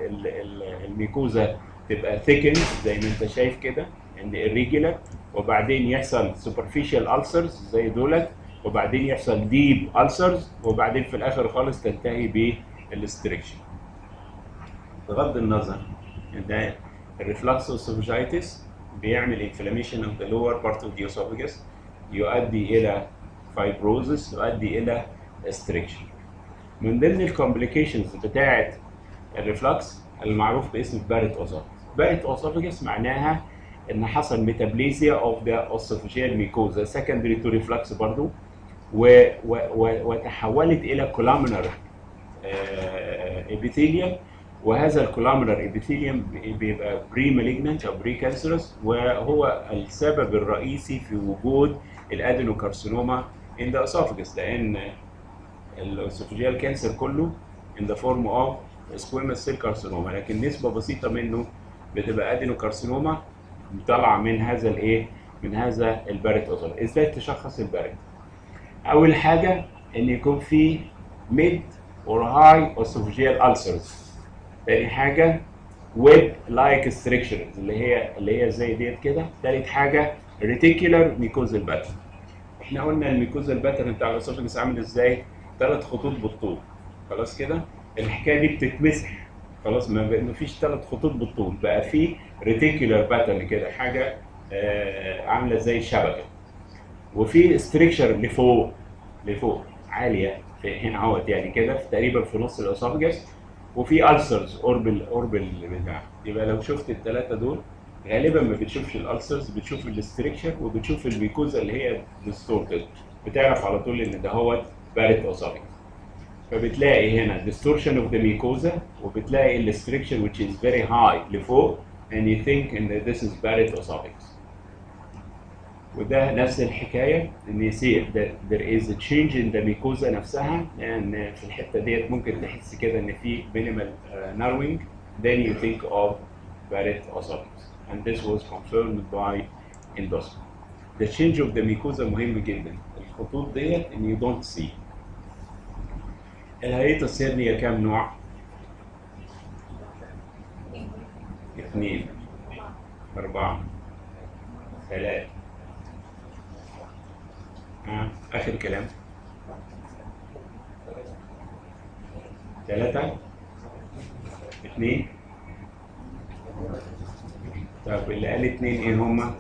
الميكوزا تبقى ثيكن زي ما انت شايف كده ان irregular وبعدين يحصل superficial ulcers زي دولت وبعدين يحصل deep ulcers وبعدين في الاخر خالص تنتهي بالستريكشن بغض النظر ان الريفلكس اوسوفجايتس بيعمل انفلاميشن اوف ذا لور بارت اوف ذا اسوفجس يؤدي الى فايبروزس يؤدي الى استريكشن من ضمن الكومبليكيشنز بتاعه الريفلكس المعروف باسم بارت اوسوفجس بارت اوسوفجس معناها ان حصل ميتابليزيا اوف ذا اوسوفجيال ميكوزا سكندري تو ريفلكس برضو و و و وتحولت الى كولامنر ابيثيليوم وهذا الكولامنر ابيثيليوم بيبقى بري مالجنانت او بري كانسرس وهو السبب الرئيسي في وجود الادينوكارسينوما in the esophagus لان الاسوفجيال كانسر كله in the form of squamous cell carcinoma لكن نسبه بسيطه منه بتبقى ادينوكارسينوما طالعه من هذا الايه من هذا البارت اوتر ازاي تشخص البارت اول حاجه ان يكون في ميد اور هاي اسوفجيال ulcers تاني حاجه ويب لايك strictures اللي هي اللي هي زي ديت كده تالت حاجه ريتيكولار ميكوزال باترن احنا قلنا الميكوزال باترن بتاع الاسوفجس عامل ازاي ثلاث خطوط بالطول خلاص كده الحكايه دي بتتمسح خلاص ما بقى- ما فيش ثلاث خطوط بالطول بقى في ريتيكولار باترن كده حاجه آه عامله زي الشبكه وفي ستريكشر لفوق لفوق عاليه في هنا اهوت يعني كده في تقريبا في نص الاسوفجس وفي السرز قرب ال- قرب البتاع يبقى لو شفت الثلاثه دول غالبا ما بتشوفش الالسرز بتشوف الاستريكشر وبتشوف الميكوزا اللي هي ديستورتد بتعرف على طول ان ده هو بارت اوسوفجس فبتلاقي هنا distortion of the mucosa وبتلاقي الاستريكشر which is very high لفوق and you think ان this is Barrett esophagus وده نفس الحكايه ان you see that there is a change in the mucosa نفسها لان في الحته ديت ممكن تحس كده ان في minimal uh, narrowing then you think of Barrett esophagus and this was confirmed by endoscopy. The change of the mucosa مهم جدا الخطوط ديت ان you don't see الهيئة هيرنيا كام نوع؟ اثنين أربعة ثلاثة آه. آخر كلام ثلاثة اتنين طب اللي قال اتنين ايه هما؟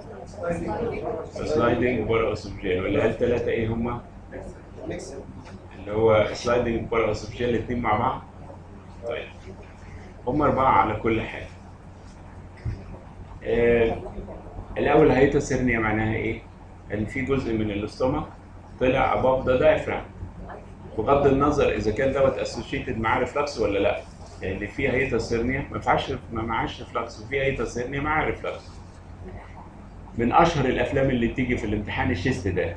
سلايدنج وبارا اسوفجيال واللي قال تلاتة ايه هما؟ اللي هو سلايدنج وبارا اسوفجيال الاتنين مع بعض؟ طيب هما أربعة على كل حاجة آه الأول هيتوسيرنيا معناها إيه؟ إن في جزء من الاستومك طلع above the diaphragm بغض النظر إذا كان دوت associated معاه ريفلكس ولا لأ لأن في هيتوسيرنيا ما ينفعش ما معاش ريفلكس وفي هيتوسيرنيا معاه ريفلكس من أشهر الأفلام اللي بتيجي في الامتحان الشيست ده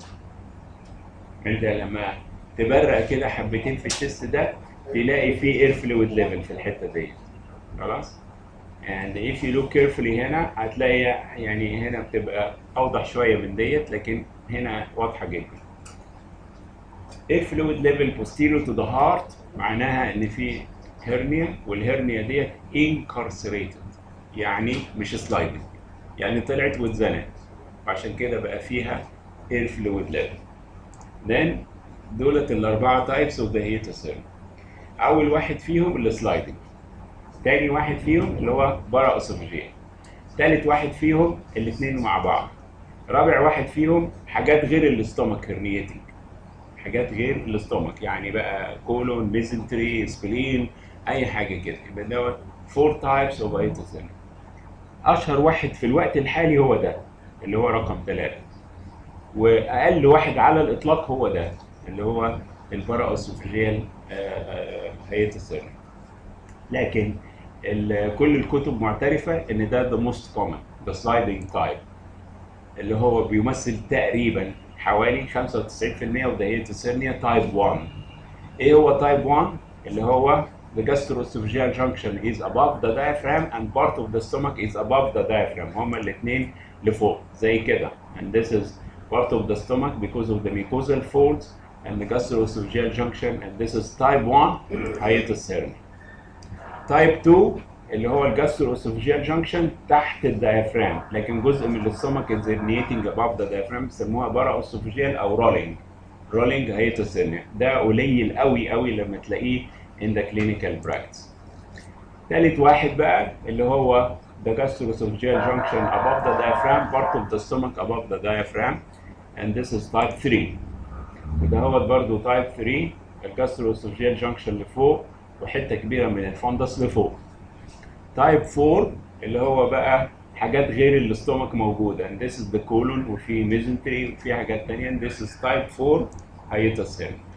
أنت لما تبرق كده حبتين في الشيست ده تلاقي فيه اير فلويد ليفل في الحته دي خلاص and if you look carefully هنا هتلاقي يعني هنا بتبقى اوضح شويه من ديت لكن هنا واضحه جدا air fluid level posterior to the heart معناها ان في هرنيا والهرنيا ديت incarcerated يعني مش سلايدنج يعني طلعت واتزنقت وعشان كده بقى فيها air fluid level then دولت الاربعه تايبس اوف ذا هيتوسيرم اول واحد فيهم السلايدنج تاني واحد فيهم اللي هو برا اسوفيجيال تالت واحد فيهم الاثنين مع بعض رابع واحد فيهم حاجات غير الاستومك هرنيتنج حاجات غير الاستومك يعني بقى كولون ميزنتري سبلين اي حاجه كده يبقى دوت فور تايبس اوف هيتوسيرم اشهر واحد في الوقت الحالي هو ده اللي هو رقم ثلاثة واقل واحد على الاطلاق هو ده اللي هو البرا اسوفيجيال هيئه السر لكن ال- كل الكتب معترفه ان ده the most common the sliding type اللي هو بيمثل تقريبا حوالي 95% of the heterocynia type 1 ايه هو type 1 اللي هو the gastroesophageal junction is above the diaphragm and part of the stomach is above the diaphragm هما الاثنين لفوق زي كده and this is part of the stomach because of the mucosal folds and the gastroesophageal junction and this is type 1 hiatus hernia تايب 2 اللي هو الجاستروسوفجيال جانكشن تحت الدايفرام لكن جزء من الاستومك از herniating above the diaphragm بيسموها برا اسوفجيال او رولينج رولينج هيتوسيرنيا ده قليل قوي قوي لما تلاقيه in the clinical practice تالت واحد بقى اللي هو the gastroesophageal junction above the diaphragm part of the stomach above the diaphragm and this is type 3 وده هو برضه تايب 3 الجاستروسوفجيال جانكشن لفوق وحته كبيره من الفندس لفوق تايب 4 اللي هو بقى حاجات غير الاستومك موجوده and this is the colon وفي ميزنتري وفي حاجات تانية and this is type 4 hiatus hernia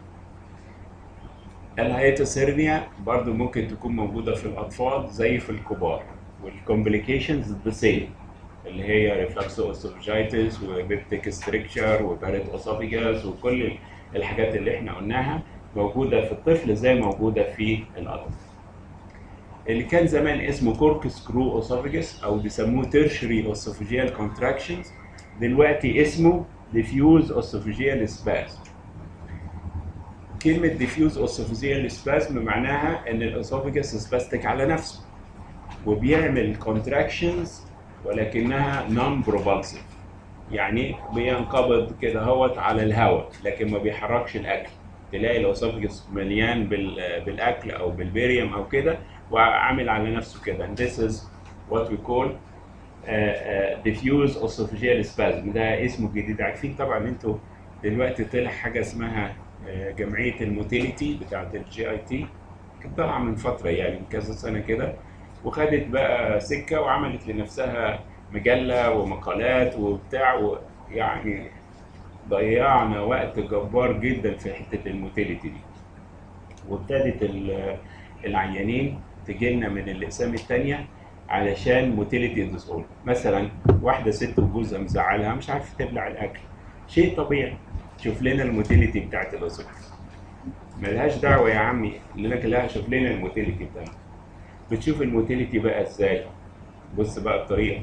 الهيئة هيرنيا برضو ممكن تكون موجودة في الأطفال زي في الكبار والكومبليكيشنز ذا سيم اللي هي ريفلكسو اسوفجايتس وبيبتيك ستريكشر وبارت اسوفيجاس وكل الحاجات اللي احنا قلناها موجودة في الطفل زي موجودة في الأطفال اللي كان زمان اسمه كورك سكرو اسوفيجاس او بيسموه تيرشري اسوفيجيال كونتراكشنز دلوقتي اسمه ديفيوز اسوفيجيال سباسم كلمة ديفيوز اسوفيجيال سباسم معناها ان الاسوفيجاس سباستيك على نفسه وبيعمل كونتراكشنز ولكنها نون بروبالسيف يعني بينقبض كده هوت على الهواء لكن ما بيحركش الاكل تلاقي الاسوفيجاس مليان بال- بالاكل او بالبيريوم او كده وعامل على نفسه كده and this is what we call uh, uh, diffuse esophageal spasm ده اسمه جديد عارفين طبعا انتوا دلوقتي طلع حاجه اسمها uh, جمعيه الموتيليتي بتاعت الجي اي تي كانت طالعه من فتره يعني من كذا سنه كده وخدت بقى سكه وعملت لنفسها مجله ومقالات وبتاع يعني ضيعنا وقت جبار جدا في حته الموتيليتي دي وابتدت ال- العيانين تجي لنا من الاقسام الثانيه علشان موتيليتي ديس اوردر مثلا واحده ست وجوزها مزعلها مش عارفه تبلع الاكل شيء طبيعي شوف لنا الموتيليتي بتاعت الاسوفيس ملهاش دعوه يا عمي اللي لك لا شوف لنا الموتيليتي بتاعتها بتشوف الموتيليتي بقى ازاي بص بقى الطريقه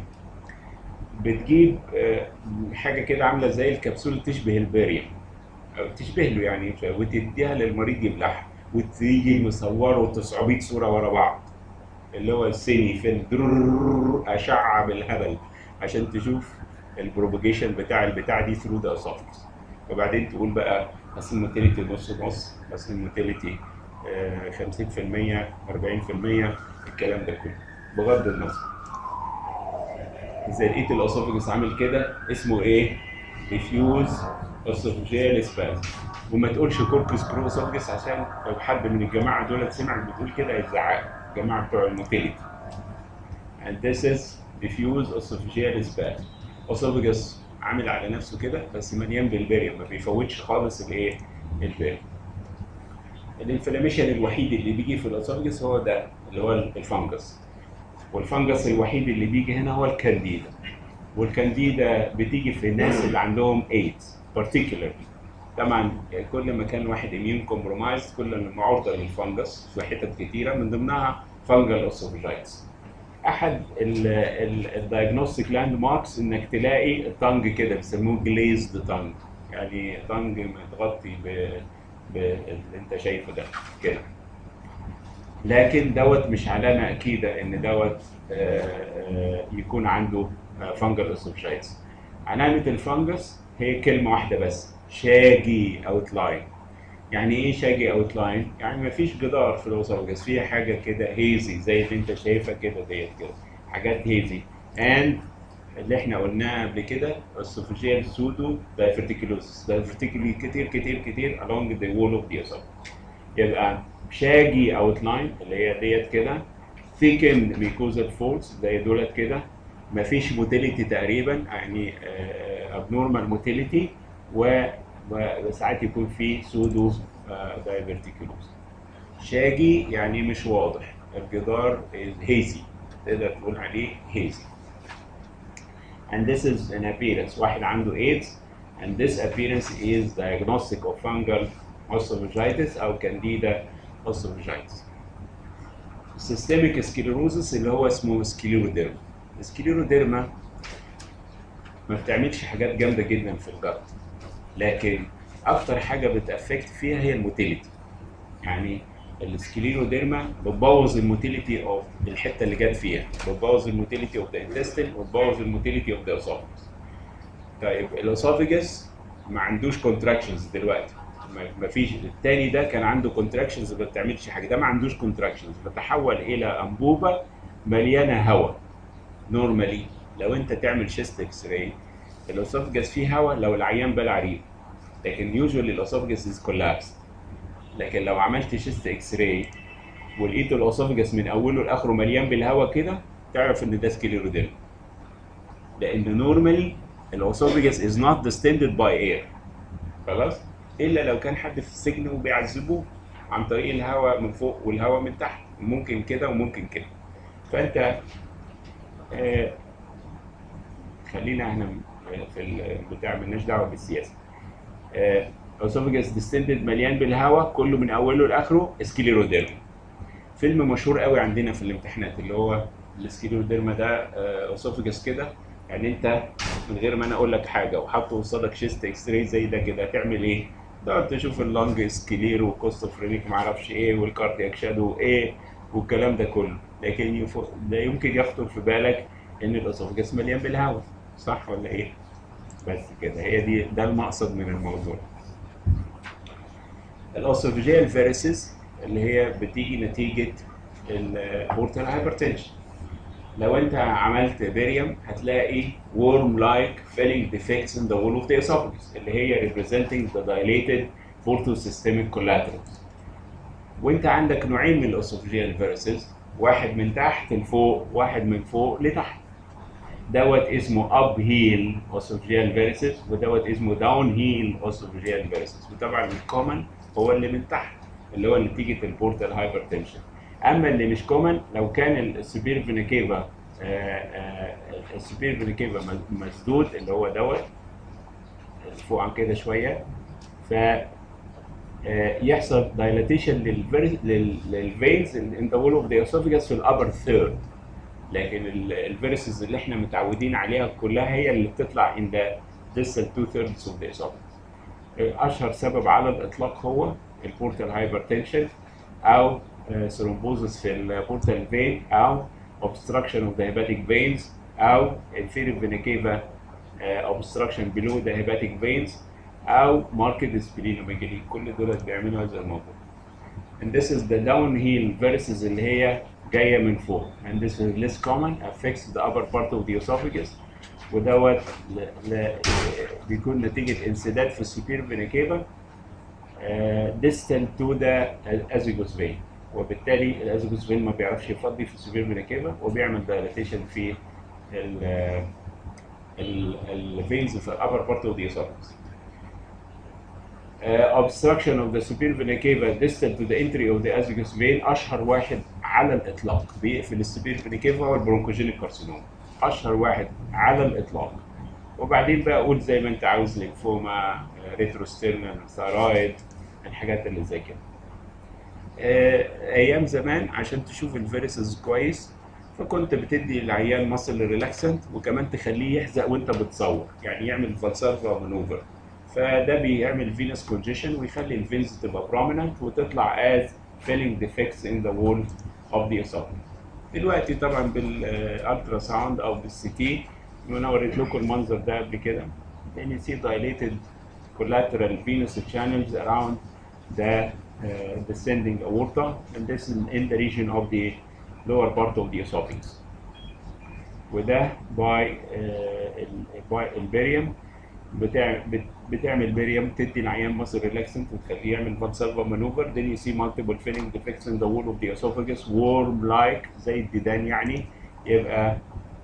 بتجيب آه، حاجه كده عامله زي الكبسوله تشبه الباريوم أو تشبه له يعني وتديها للمريض يبلعها وتيجي مصوره 900 صوره ورا بعض اللي هو السيني فيلم دررررر، اشعه بالهبل عشان تشوف البروباجيشن بتاع البتاع دي ثرو ذا اسوفكس وبعدين تقول بقى اصل الموتيليتي نص نص اصل الموتيليتي آه، 50% 40% الكلام ده كله بغض النظر اذا لقيت الاسوفجس عامل كده اسمه ايه؟ ديفيوز اسوفجيال سبازم وما تقولش كوركس كرو اسوفجس عشان لو حد من الجماعه دول سمع بتقول كده هيزعق الجماعه بتوع الموتيليتي and this is diffuse esophageal spasm esophagus عامل على نفسه كده بس مليان بالبريم ما بيفوتش خالص الايه البريم الانفلاميشن الوحيد اللي بيجي في الاسوفجس هو ده اللي هو الفنجس والفنجس الوحيد اللي بيجي هنا هو الكانديدا والكانديدا بتيجي في الناس اللي عندهم ايدز particularly طبعا كل ما كان واحد اميون كومبرومايز كل ما عرضه للفنجس في حتت كتيره من ضمنها فنجل اسوفجايتس احد الدايجنوستيك لاند ماركس انك تلاقي التانج كده بيسموه جليزد تانج يعني تانج متغطي ب باللي انت شايفه ده كده لكن دوت مش علامه اكيده ان دوت آه، آه، يكون عنده فانجل اسوفجايتس علامه الفنجس هي كلمه واحده بس شاجي اوتلاين يعني ايه شاجي اوتلاين؟ يعني مفيش جدار في الاسوفجس فيها حاجه كده هيزي زي اللي انت شايفها كده ديت كده حاجات هيزي اند اللي احنا قلناه قبل كده اسوفجيال سودو دايفرتيكولوسيس دايفرتيكولي كتير كتير كتير along the wall of the esophagus يبقى شاجي اوتلاين اللي هي ديت كده thickened mucosal folds زي دولت كده مفيش موتيليتي تقريبا يعني abnormal موتيليتي و وساعات يكون في سودو دايفرتيكولوس شاجي يعني مش واضح الجدار هيزي تقدر تقول عليه هيزي and this is an appearance واحد عنده AIDS and this appearance is diagnostic of fungal osophagitis أو candida osophagitis systemic sclerosis اللي هو اسمه سكليروديرما السكليروديرما ما بتعملش حاجات جامدة جدا في الجلد لكن اكتر حاجه بتافكت فيها هي الموتيليتي يعني السكليروديرما بتبوظ الموتيليتي اوف الحته اللي جت فيها بتبوظ الموتيليتي اوف ذا انتستين وتبوظ الموتيليتي اوف ذا اسوفجس طيب الاسوفجس ما عندوش كونتراكشنز دلوقتي ما فيش التاني ده كان عنده كونتراكشنز ما بتعملش حاجه ده ما عندوش كونتراكشنز فتحول الى انبوبه مليانه هواء نورمالي لو انت تعمل شيست اكس راي الاسوفجس فيه هواء لو العيان بلع ريق لكن يوجوالي الاسوفجس از كولابس لكن لو عملت شيست اكس راي ولقيت الاسوفجس من اوله لاخره مليان بالهواء كده تعرف ان ده سكليروديرما لان نورمالي الاسوفجس از نوت ديستندد باي اير خلاص الا لو كان حد في السجن وبيعذبوه عن طريق الهواء من فوق والهواء من تحت ممكن كده وممكن كده فانت آه خلينا احنا في البتاع مالناش دعوه بالسياسه. اسوفجس ديستندد مليان بالهواء كله من اوله لاخره سكليروديرما. فيلم مشهور قوي عندنا في الامتحانات اللي هو السكليروديرما ده اسوفجس كده يعني انت من غير ما انا اقول لك حاجه وحاطه قصادك شيست اكس راي زي ده كده هتعمل ايه؟ تقعد تشوف اللنج سكلير وكوستوفرينيك معرفش ايه والكاردياك شادو ايه والكلام ده كله لكن يف... لا يمكن يخطر في بالك ان الاسوفجس مليان بالهواء صح ولا ايه؟ بس كده هي دي ده المقصد من الموضوع. الاسوفجيال فيرسز اللي هي بتيجي نتيجه البورتال هايبرتنشن. لو انت عملت بيريم هتلاقي worm like filling defects in the wall of the esophagus اللي هي representing the dilated portosystemic collaterals. وانت عندك نوعين من الاسوفجيال فيرسز واحد من تحت لفوق واحد من فوق لتحت. دوت اسمه اب هيل اوسوفجيال فيرسس ودوت اسمه داون هيل اوسوفجيال فيرسس وطبعا الكومن هو اللي من تحت اللي هو نتيجه البورتال هايبرتنشن اما اللي مش كومن لو كان السوبير فينيكيفا السوبير فينيكيفا مسدود اللي هو دوت فوق عن كده شويه ف يحصل دايلاتيشن للفينز ان ذا وول اوف ذا اسوفجس في الابر ثيرد لكن الفيرسز اللي احنا متعودين عليها كلها هي اللي بتطلع in the distal two thirds of the esophagus. اشهر سبب على الاطلاق هو البورتال هايبرتنشن او ثرومبوزس في البورتال فين او obstruction of the hepatic veins او inferior vena cava obstruction below the hepatic veins او marked splenomegaly كل دول بيعملوا هذا الموضوع. And this is the downhill versus اللي هي جايه من فوق and this is less common affects the upper part of the esophagus ودوت ل- ل- بيكون نتيجه انسداد في السوبير فينا كيفا distal to the azygos vein وبالتالي الازيجوس فين ما بيعرفش يفضي في السوبير فينا كيفا وبيعمل دايلاتيشن في ال الفينز في الابر بارت اوف ذا esophagus. Uh, obstruction of the superior vena cava distal to the entry of the azygos vein اشهر واحد على الاطلاق بيقفل السوبير فينا كيفا هو البرونكوجينيك كارسينوم اشهر واحد على الاطلاق وبعدين بقى قول زي ما انت عاوز لينفوما ريتروستيرنال ثايرويد الحاجات اللي زي كده آه، ايام زمان عشان تشوف الفيرسز كويس فكنت بتدي العيان مصل ريلاكسنت وكمان تخليه يحزق وانت بتصور يعني يعمل فالسارفا مانوفر فده بيعمل فينس كونجيشن ويخلي الفينز تبقى prominent وتطلع as filling defects in the wall of the esophagus. دلوقتي طبعا بالالترا ساوند او بالسي تي وانا وريت لكم المنظر ده قبل كده then you see dilated collateral venous channels around the uh, descending aorta and this is in the region of the lower part of the esophagus وده by uh, by البريم بتاع بت- بتعمل بريم تدي العيان مصر ريلاكسنت وتخليه يعمل فالسالفا مانوفر then you see multiple filling defects in the wall of the esophagus worm like زي الديدان يعني يبقى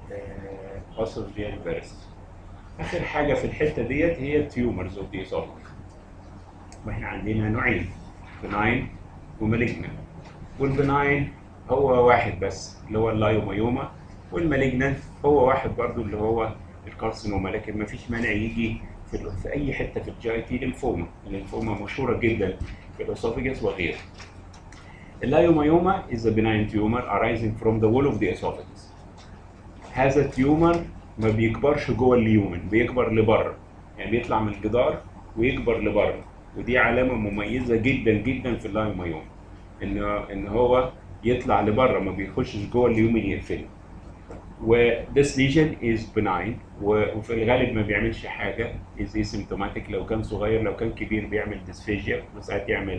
esophageal varices اخر حاجه في الحته ديت هي التيومرز اوف ذا esophagus واحنا عندنا نوعين بناين ومالجنان والبناين هو واحد بس اللي هو اللايومايوما والمالجنان هو واحد برضو اللي هو الكارسينوما لكن ما فيش مانع يجي في, ال- في اي حته في الجي اي تي ليمفوما الليمفوما مشهوره جدا في الاسوفيجاس وغيره اللايومايوما is a benign tumor arising from the wall of the esophagus هذا التيومر ما بيكبرش جوه اليومن بيكبر لبره يعني بيطلع من الجدار ويكبر لبره ودي علامه مميزه جدا جدا في اللايومايوما ان ان هو يطلع لبره ما بيخشش جوه اليومن يقفله و this lesion is benign و- وفي الغالب ما بيعملش حاجه is asymptomatic لو كان صغير لو كان كبير بيعمل dysphagia وساعات يعمل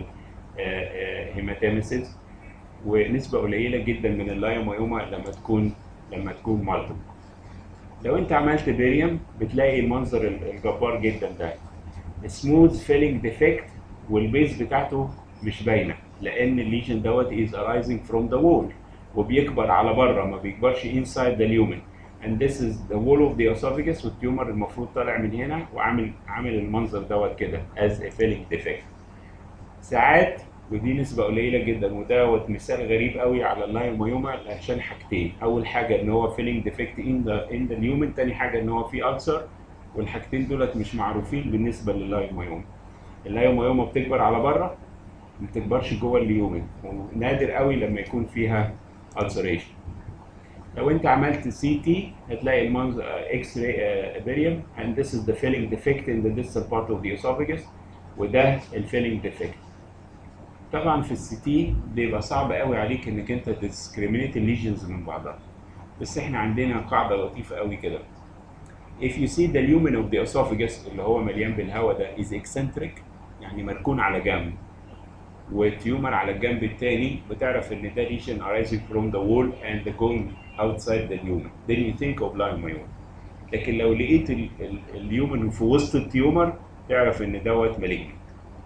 هيماتيمسيس ونسبه قليله جدا من اللايومايوما لما تكون لما تكون مالتيبل لو انت عملت بيريم بتلاقي المنظر ال- الجبار جدا ده سموث فيلينج ديفكت والبيز بتاعته مش باينه لان الليجن دوت از arising from the wall وبيكبر على بره ما بيكبرش inside the lumen and this is the wall of the esophagus والتيومر المفروض طالع من هنا وعامل عامل المنظر دوت كده as a filling defect ساعات ودي نسبة قليلة جدا ودوت مثال غريب قوي على اللايومايوما عشان حاجتين، أول حاجة إن هو فيلينج ديفكت إن ذا إن ذا اليومن، تاني حاجة إن هو في ألسر والحاجتين دولت مش معروفين بالنسبة لللايومايوما. اللايومايوما بتكبر على بره ما بتكبرش جوه اليومن ونادر قوي لما يكون فيها ulceration. لو انت عملت سي تي هتلاقي المنظر اكس راي بيريم and this is the filling defect in the distal part of the esophagus وده الفيلينج ديفكت طبعا في السي تي بيبقى صعب قوي عليك انك انت تديسكريمينيت الليجنز من بعضها بس احنا عندنا قاعده لطيفه قوي كده if you see the lumen of the esophagus اللي هو مليان بالهواء ده is eccentric يعني مركون على جنب وتيومر على الجنب الثاني بتعرف ان ده lesion arising from the wall and going outside the lumen then you think of leiomyoma لكن لو لقيت ال- ال- اليومن في وسط التيومر تعرف ان دوت malignant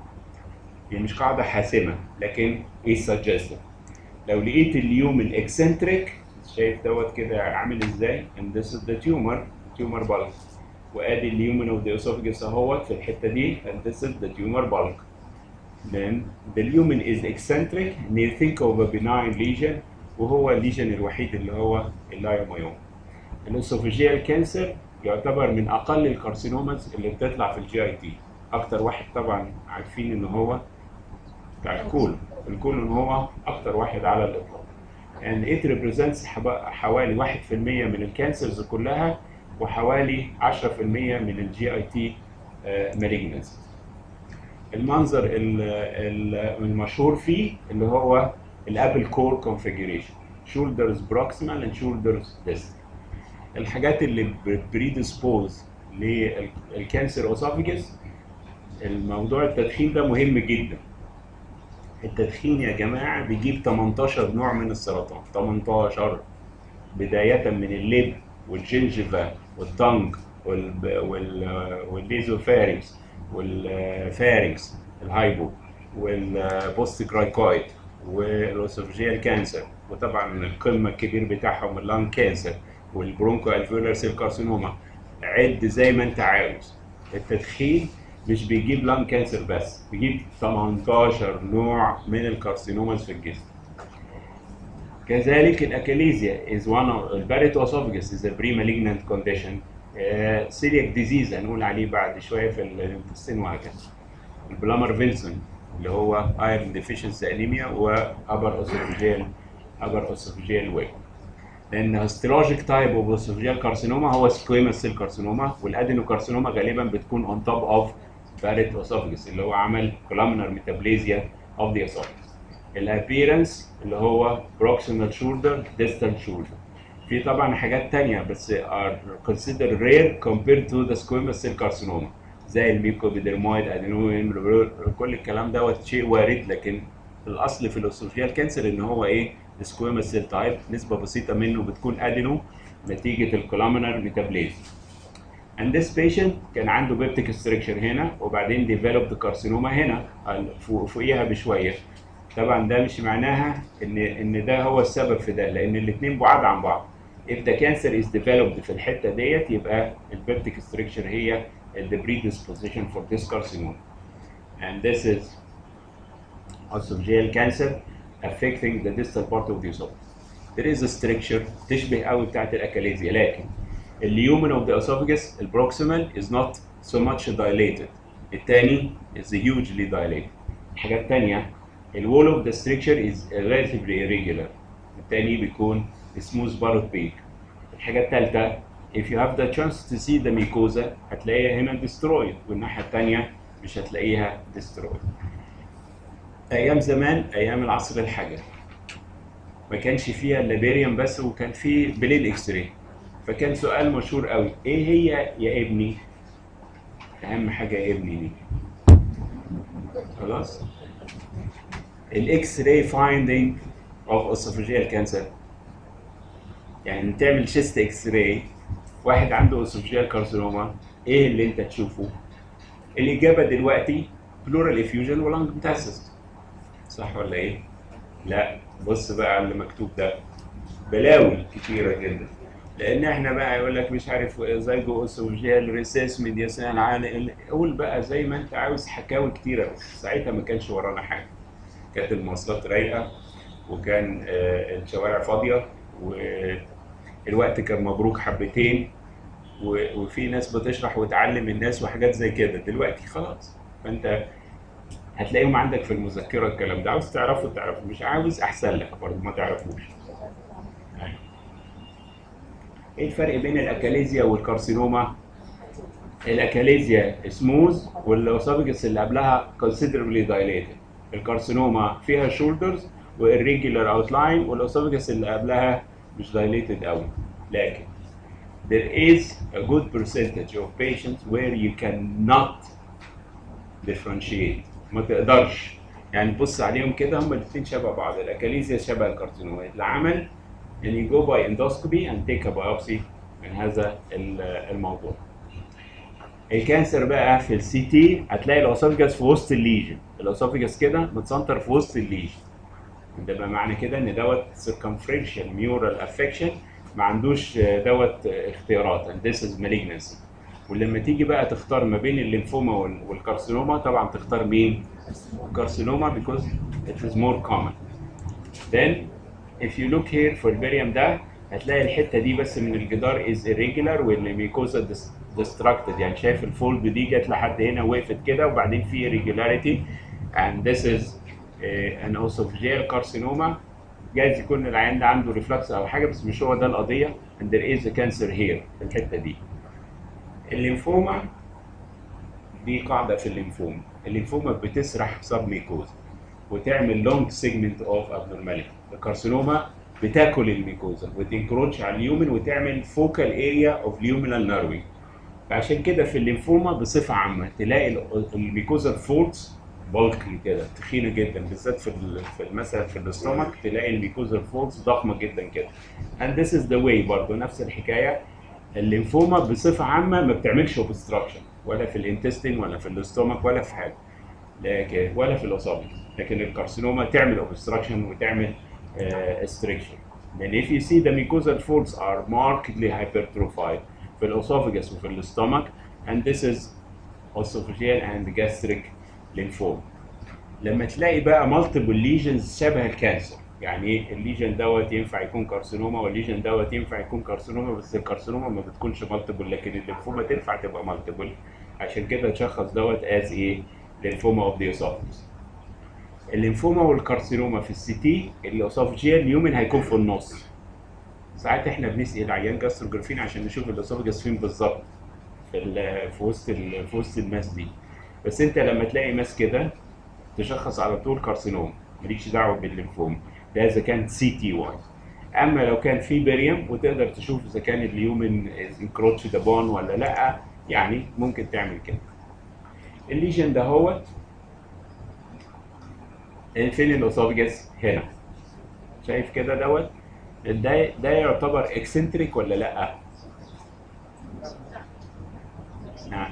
هي مش قاعده حاسمه لكن ايه suggestive لو لقيت اليومن eccentric شايف دوت كده عامل ازاي and this is the tumor tumor bulk وادي اليومن of the esophagus اهوت في الحته دي and this is the tumor bulk then the lumen is eccentric and you think of a benign lesion وهو الليجن الوحيد اللي هو اللايومايوم الاسوفيجيال كانسر يعتبر من اقل الكارسينوماز اللي بتطلع في الجي اي تي اكتر واحد طبعا عارفين ان هو بتاع الكولون الكولون هو اكتر واحد على الاطلاق and it represents حب- حوالي 1% من الكانسرز كلها وحوالي 10% من الجي اي تي malignancies المنظر ال- ال- المشهور فيه اللي هو الابل كور كونفيجريشن شولدرز بروكسيمال اند شولدرز ديست الحاجات اللي بريدسبوز للكانسر اوسوفيجس الموضوع التدخين ده مهم جدا التدخين يا جماعه بيجيب 18 نوع من السرطان 18 بدايه من اللب والجنجفا والتنج وال وال والليزوفارينكس والفارينكس الهايبو والبوست جرايكويد والاسوفجيال كانسر وطبعا القمه الكبير بتاعهم اللان كانسر والبرونكو الفيولار سيل كارسينوما عد زي ما انت عاوز التدخين مش بيجيب لان كانسر بس بيجيب 18 نوع من الكارسينوماز في الجسم كذلك الاكاليزيا is one of الباريتوسوفجس is a pre-malignant condition سيلياك ديزيز هنقول عليه بعد شويه في الانتستين وهكذا البلامر فيلسون اللي هو ايرون ديفيشنسي انيميا وابر اسوفجيال ابر اسوفجيال ويك لان هيستولوجيك تايب اوف اسوفجيال كارسينوما هو سكويمس سيل كارسينوما والادينوكارسينوما غالبا بتكون اون توب اوف باريت اسوفجس اللي هو عمل كولامينر ميتابليزيا اوف ذا اسوفجس الابيرنس اللي هو بروكسيمال شولدر ديستال شولدر في طبعا حاجات تانية بس are considered rare compared to the squamous cell carcinoma زي الميكوبيدرمويد ادينوين كل الكلام دوت شيء وارد لكن الاصل في الاسوفيال كانسر ان هو ايه سكويموس سيل تايب نسبه بسيطه منه بتكون ادينو نتيجه الكولامينر ميتابليزم and this patient كان عنده بيبتيك ستريكشر هنا وبعدين developed كارسينوما هنا فوق- فوقيها بشويه طبعا ده مش معناها ان ان ده هو السبب في ده لان الاثنين بعاد عن بعض if the cancer is developed في الحته ديت يبقى البيبتيك structure هي the predisposition for this carcinoma and this is esophageal cancer affecting the distal part of the esophagus there is a structure تشبه قوي بتاعت الاكاليزيا لكن اليومن of the esophagus البروكسيمال is not so much dilated الثاني is hugely dilated الحاجة الثانية الوول of the structure is relatively irregular الثاني بيكون smooth parrot peak الحاجة الثالثة if you have the chance to see the mucosa هتلاقيها هنا destroyed والناحية الثانية مش هتلاقيها destroyed أيام زمان أيام العصر الحجري ما كانش فيها الا بيريم بس وكان في بليد اكس راي فكان سؤال مشهور قوي ايه هي يا ابني اهم حاجه يا ابني دي خلاص الاكس راي فايندينج اوف اسوفاجيال كانسر يعني تعمل شيست اكس راي واحد عنده اسوفاجيال كارسينوما ايه اللي انت تشوفه الاجابه دلوقتي بلورال افيوجن ولانج ميتاسيس صح ولا ايه لا بص بقى على اللي مكتوب ده بلاوي كتيره جدا لان احنا بقى يقول لك مش عارف زيجو اسوفجيال ريسيس ميدياسان عالي قول بقى زي ما انت عاوز حكاوي كتيره بس ساعتها ما كانش ورانا حاجه كانت المواصلات رايقه وكان آه، الشوارع فاضيه والوقت كان مبروك حبتين و- وفي ناس بتشرح وتعلم الناس وحاجات زي كده دلوقتي خلاص فانت هتلاقيهم عندك في المذكره الكلام ده عاوز تعرفه تعرفه مش عاوز احسن لك برضه ما تعرفوش أيوة. ايه الفرق بين الاكاليزيا والكارسينوما الاكاليزيا سموز والاسوفجس اللي قبلها considerably dilated الكارسينوما فيها shoulders والريجولار اوتلاين والاسوفجس اللي قبلها مش dilated قوي لكن there is a good percentage of patients where you cannot differentiate ما تقدرش يعني تبص عليهم كده هم الاثنين شبه بعض الاكاليزيا شبه الكارسينوما العمل ان you go by endoscopy and take a biopsy من هذا ال- الموضوع الكانسر بقى في السي تي هتلاقي الاسوفجس في وسط الليجن الاسوفجس كده متسنتر في وسط الليجن ده بقى معنى كده ان دوت circumferential mural affection ما عندوش آه، دوت آه، اختيارات and this is malignancy ولما تيجي بقى تختار ما بين الليمفوما وال- والكارسينوما طبعا تختار مين؟ الكارسينوما because it is more common then if you look here في البريم ده هتلاقي الحته دي بس من الجدار is irregular والميكوزا destructed يعني شايف الفولد دي جت لحد هنا وقفت كده وبعدين في irregularity and this is uh, an esophageal carcinoma جايز يكون العيان ده عنده ريفلكس او حاجه بس مش هو ده القضيه and there is a cancer here في الحته دي الليمفوما دي قاعده في الليمفوما الليمفوما بتسرح سب ميكوزا وتعمل لونج سيجمنت اوف ابنورماليتي الكارسينوما بتاكل الميكوزا وتنكروتش على اليومن وتعمل فوكال اريا اوف ليومينال نيرفي فعشان كده في الليمفوما بصفه عامه تلاقي ال- الميكوزا فولتس بولكي كده تخينه جدا بالذات في ال- في ال- مثلا في الاستومك تلاقي الميكوزال فولز ضخمه جدا كده and this is the way برضه نفس الحكايه الليمفوما بصفه عامه ما بتعملش اوبستراكشن ولا في الانتستين ولا في الاستومك ولا في حاجه لكن ولا في الاسابيس لكن الكارسينوما تعمل اوبستراكشن وتعمل استريكشن لان if you see the mucosal folds are markedly hypertrophied في الاسوفجس وفي الاستومك and this is esophageal and gastric lymphoma لما تلاقي بقى multiple lesions شبه الكانسر يعني ايه الليجن دوت ينفع يكون كارسينوما والليجن دوت ينفع يكون كارسينوما بس الكارسينوما ما بتكونش مالتيبل لكن الليمفوما تنفع تبقى مالتيبل عشان كده تشخص دوت از ايه ليمفوما اوف ذا اسوفجس الليمفوما والكارسينوما في السي تي الاسوفجيال اليومن هيكون في النص ساعات احنا بنسال العيان جاستروجرافين عشان نشوف الاسوفجس فين بالظبط في ال- في وسط ال- في وسط الماس دي بس انت لما تلاقي ماس كده تشخص على طول كارسينوم مالكش دعوه بالليمفوما ده اذا كان سي تي واي اما لو كان في بريم وتقدر تشوف اذا كان اليومن انكروتش ده بون ولا لا يعني ممكن تعمل كده الليجن ده هو فين الاسوفجس هنا شايف كده دوت ده ده يعتبر اكسنتريك ولا لا نعم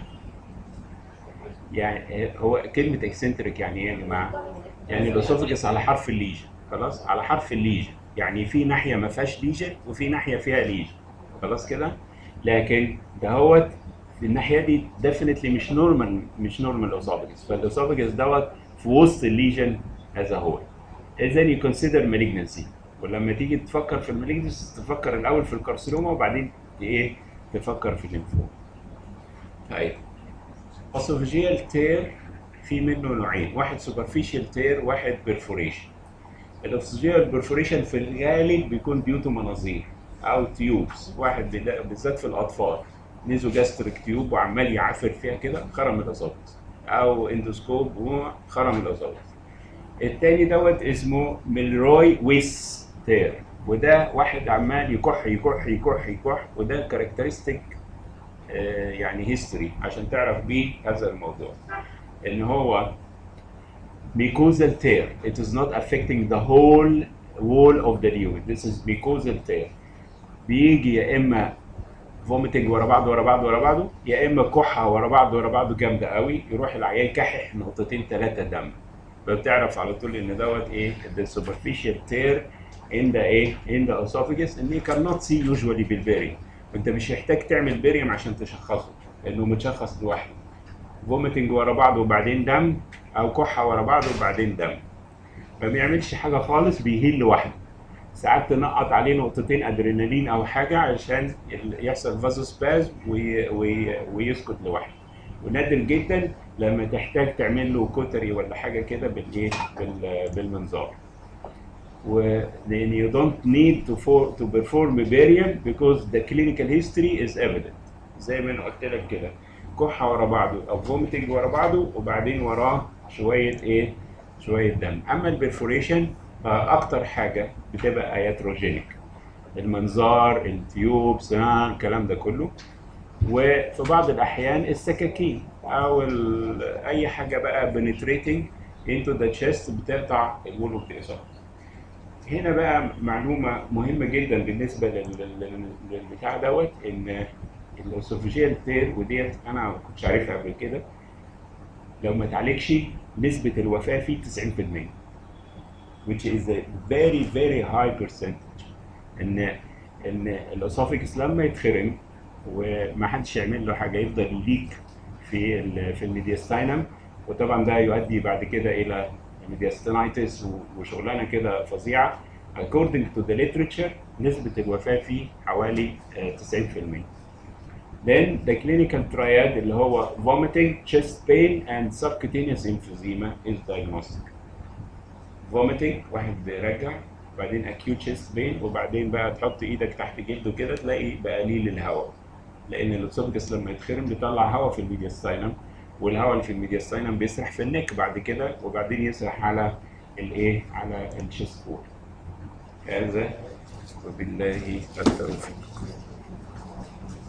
يعني هو كلمة اكسنتريك يعني ايه يا جماعة؟ يعني الاسوفجس على حرف الليجن خلاص على حرف الليجن يعني في ناحية ما فيهاش ليجن وفي ناحية فيها ليجن خلاص كده؟ لكن دهوت في الناحية دي ديفينتلي مش نورمال مش نورمال اسوفجس فالاسوفجس دوت في وسط الليجن هذا هو اذا يو كونسيدر مالجنسي ولما تيجي تفكر في المالجنسي تفكر الاول في الكارسينوما وبعدين ايه تفكر في الليمفوما طيب اسوفيجيال تير في منه نوعين واحد سوبرفيشال تير واحد بيرفوريشن الاسوفيجيال بيرفوريشن في الغالب بيكون ديوتو مناظير او تيوبس واحد بيلاقي- بالذات في الاطفال نيزو جاستريك تيوب وعمال يعافر فيها كده خرم الاسوفجس او اندوسكوب وخرم الاسوفجس التاني دوت اسمه ميلروي ويس تير وده واحد عمال يكح يكح يكح يكح وده كاركترستيك يعني هيستوري عشان تعرف بيه هذا الموضوع ان هو mucosal tear it is not affecting the whole wall of the lumen this is mucosal tear بيجي يا اما vomiting ورا بعض ورا بعض ورا بعضه يا اما كحه ورا بعض ورا بعضه جامده قوي يروح العيان كحح نقطتين ثلاثه دم فبتعرف على طول ان دوت ايه the superficial tear in the ايه in the esophagus and you cannot see usually بالبيريم وانت مش محتاج تعمل بيريم عشان تشخصه لانه متشخص لوحده فوميتنج ورا بعض وبعدين دم او كحه ورا بعض وبعدين دم ما بيعملش حاجه خالص بيهيل لوحده ساعات تنقط عليه نقطتين ادرينالين او حاجه عشان ال- يحصل فازوسباز وي وي ويسكت لوحده ونادر جدا لما تحتاج تعمل له كوتري ولا حاجه كده بالايه بال- بالمنظار ولان you don't need to for to perform a barium because the clinical history is evident زي ما انا قلت لك كده كحه ورا بعضه او فوميتنج ورا بعضه وبعدين وراه شويه ايه شويه دم اما البرفوريشن فاكتر حاجه بتبقى اياتروجينيك المنظار التيوبس آه، الكلام ده كله وفي بعض الاحيان السكاكين او ال- اي حاجه بقى penetrating into the chest بتقطع الوول اوف ذا هنا بقى معلومه مهمه جدا بالنسبه لل- لل- للبتاع دوت ان الاسوفيجيال تير وديت انا ما كنتش عارفها قبل كده لو ما تعالجش نسبه الوفاه فيه 90% which is a very very high percentage ان ان الاسوفيكس لما يتخرم وما حدش يعمل له حاجه يفضل ليك في ال في الميدياستاينم وطبعا ده يؤدي بعد كده الى ميدياستينايتس وشغلانه كده فظيعه according to the literature نسبه الوفاه فيه حوالي آه، 90% Then the clinical triad اللي هو vomiting, chest pain and subcutaneous emphysema is diagnostic. Vomiting واحد بيرجع وبعدين acute chest pain وبعدين بقى تحط ايدك تحت جلده كده تلاقي بقليل الهواء. لان الاسوفجس لما يتخرم بيطلع هواء في الميدياستاينم والهواء اللي في الميدياستاينم بيسرح في النك بعد كده وبعدين يسرح على الايه على الشيست وول. هذا وبالله التوفيق.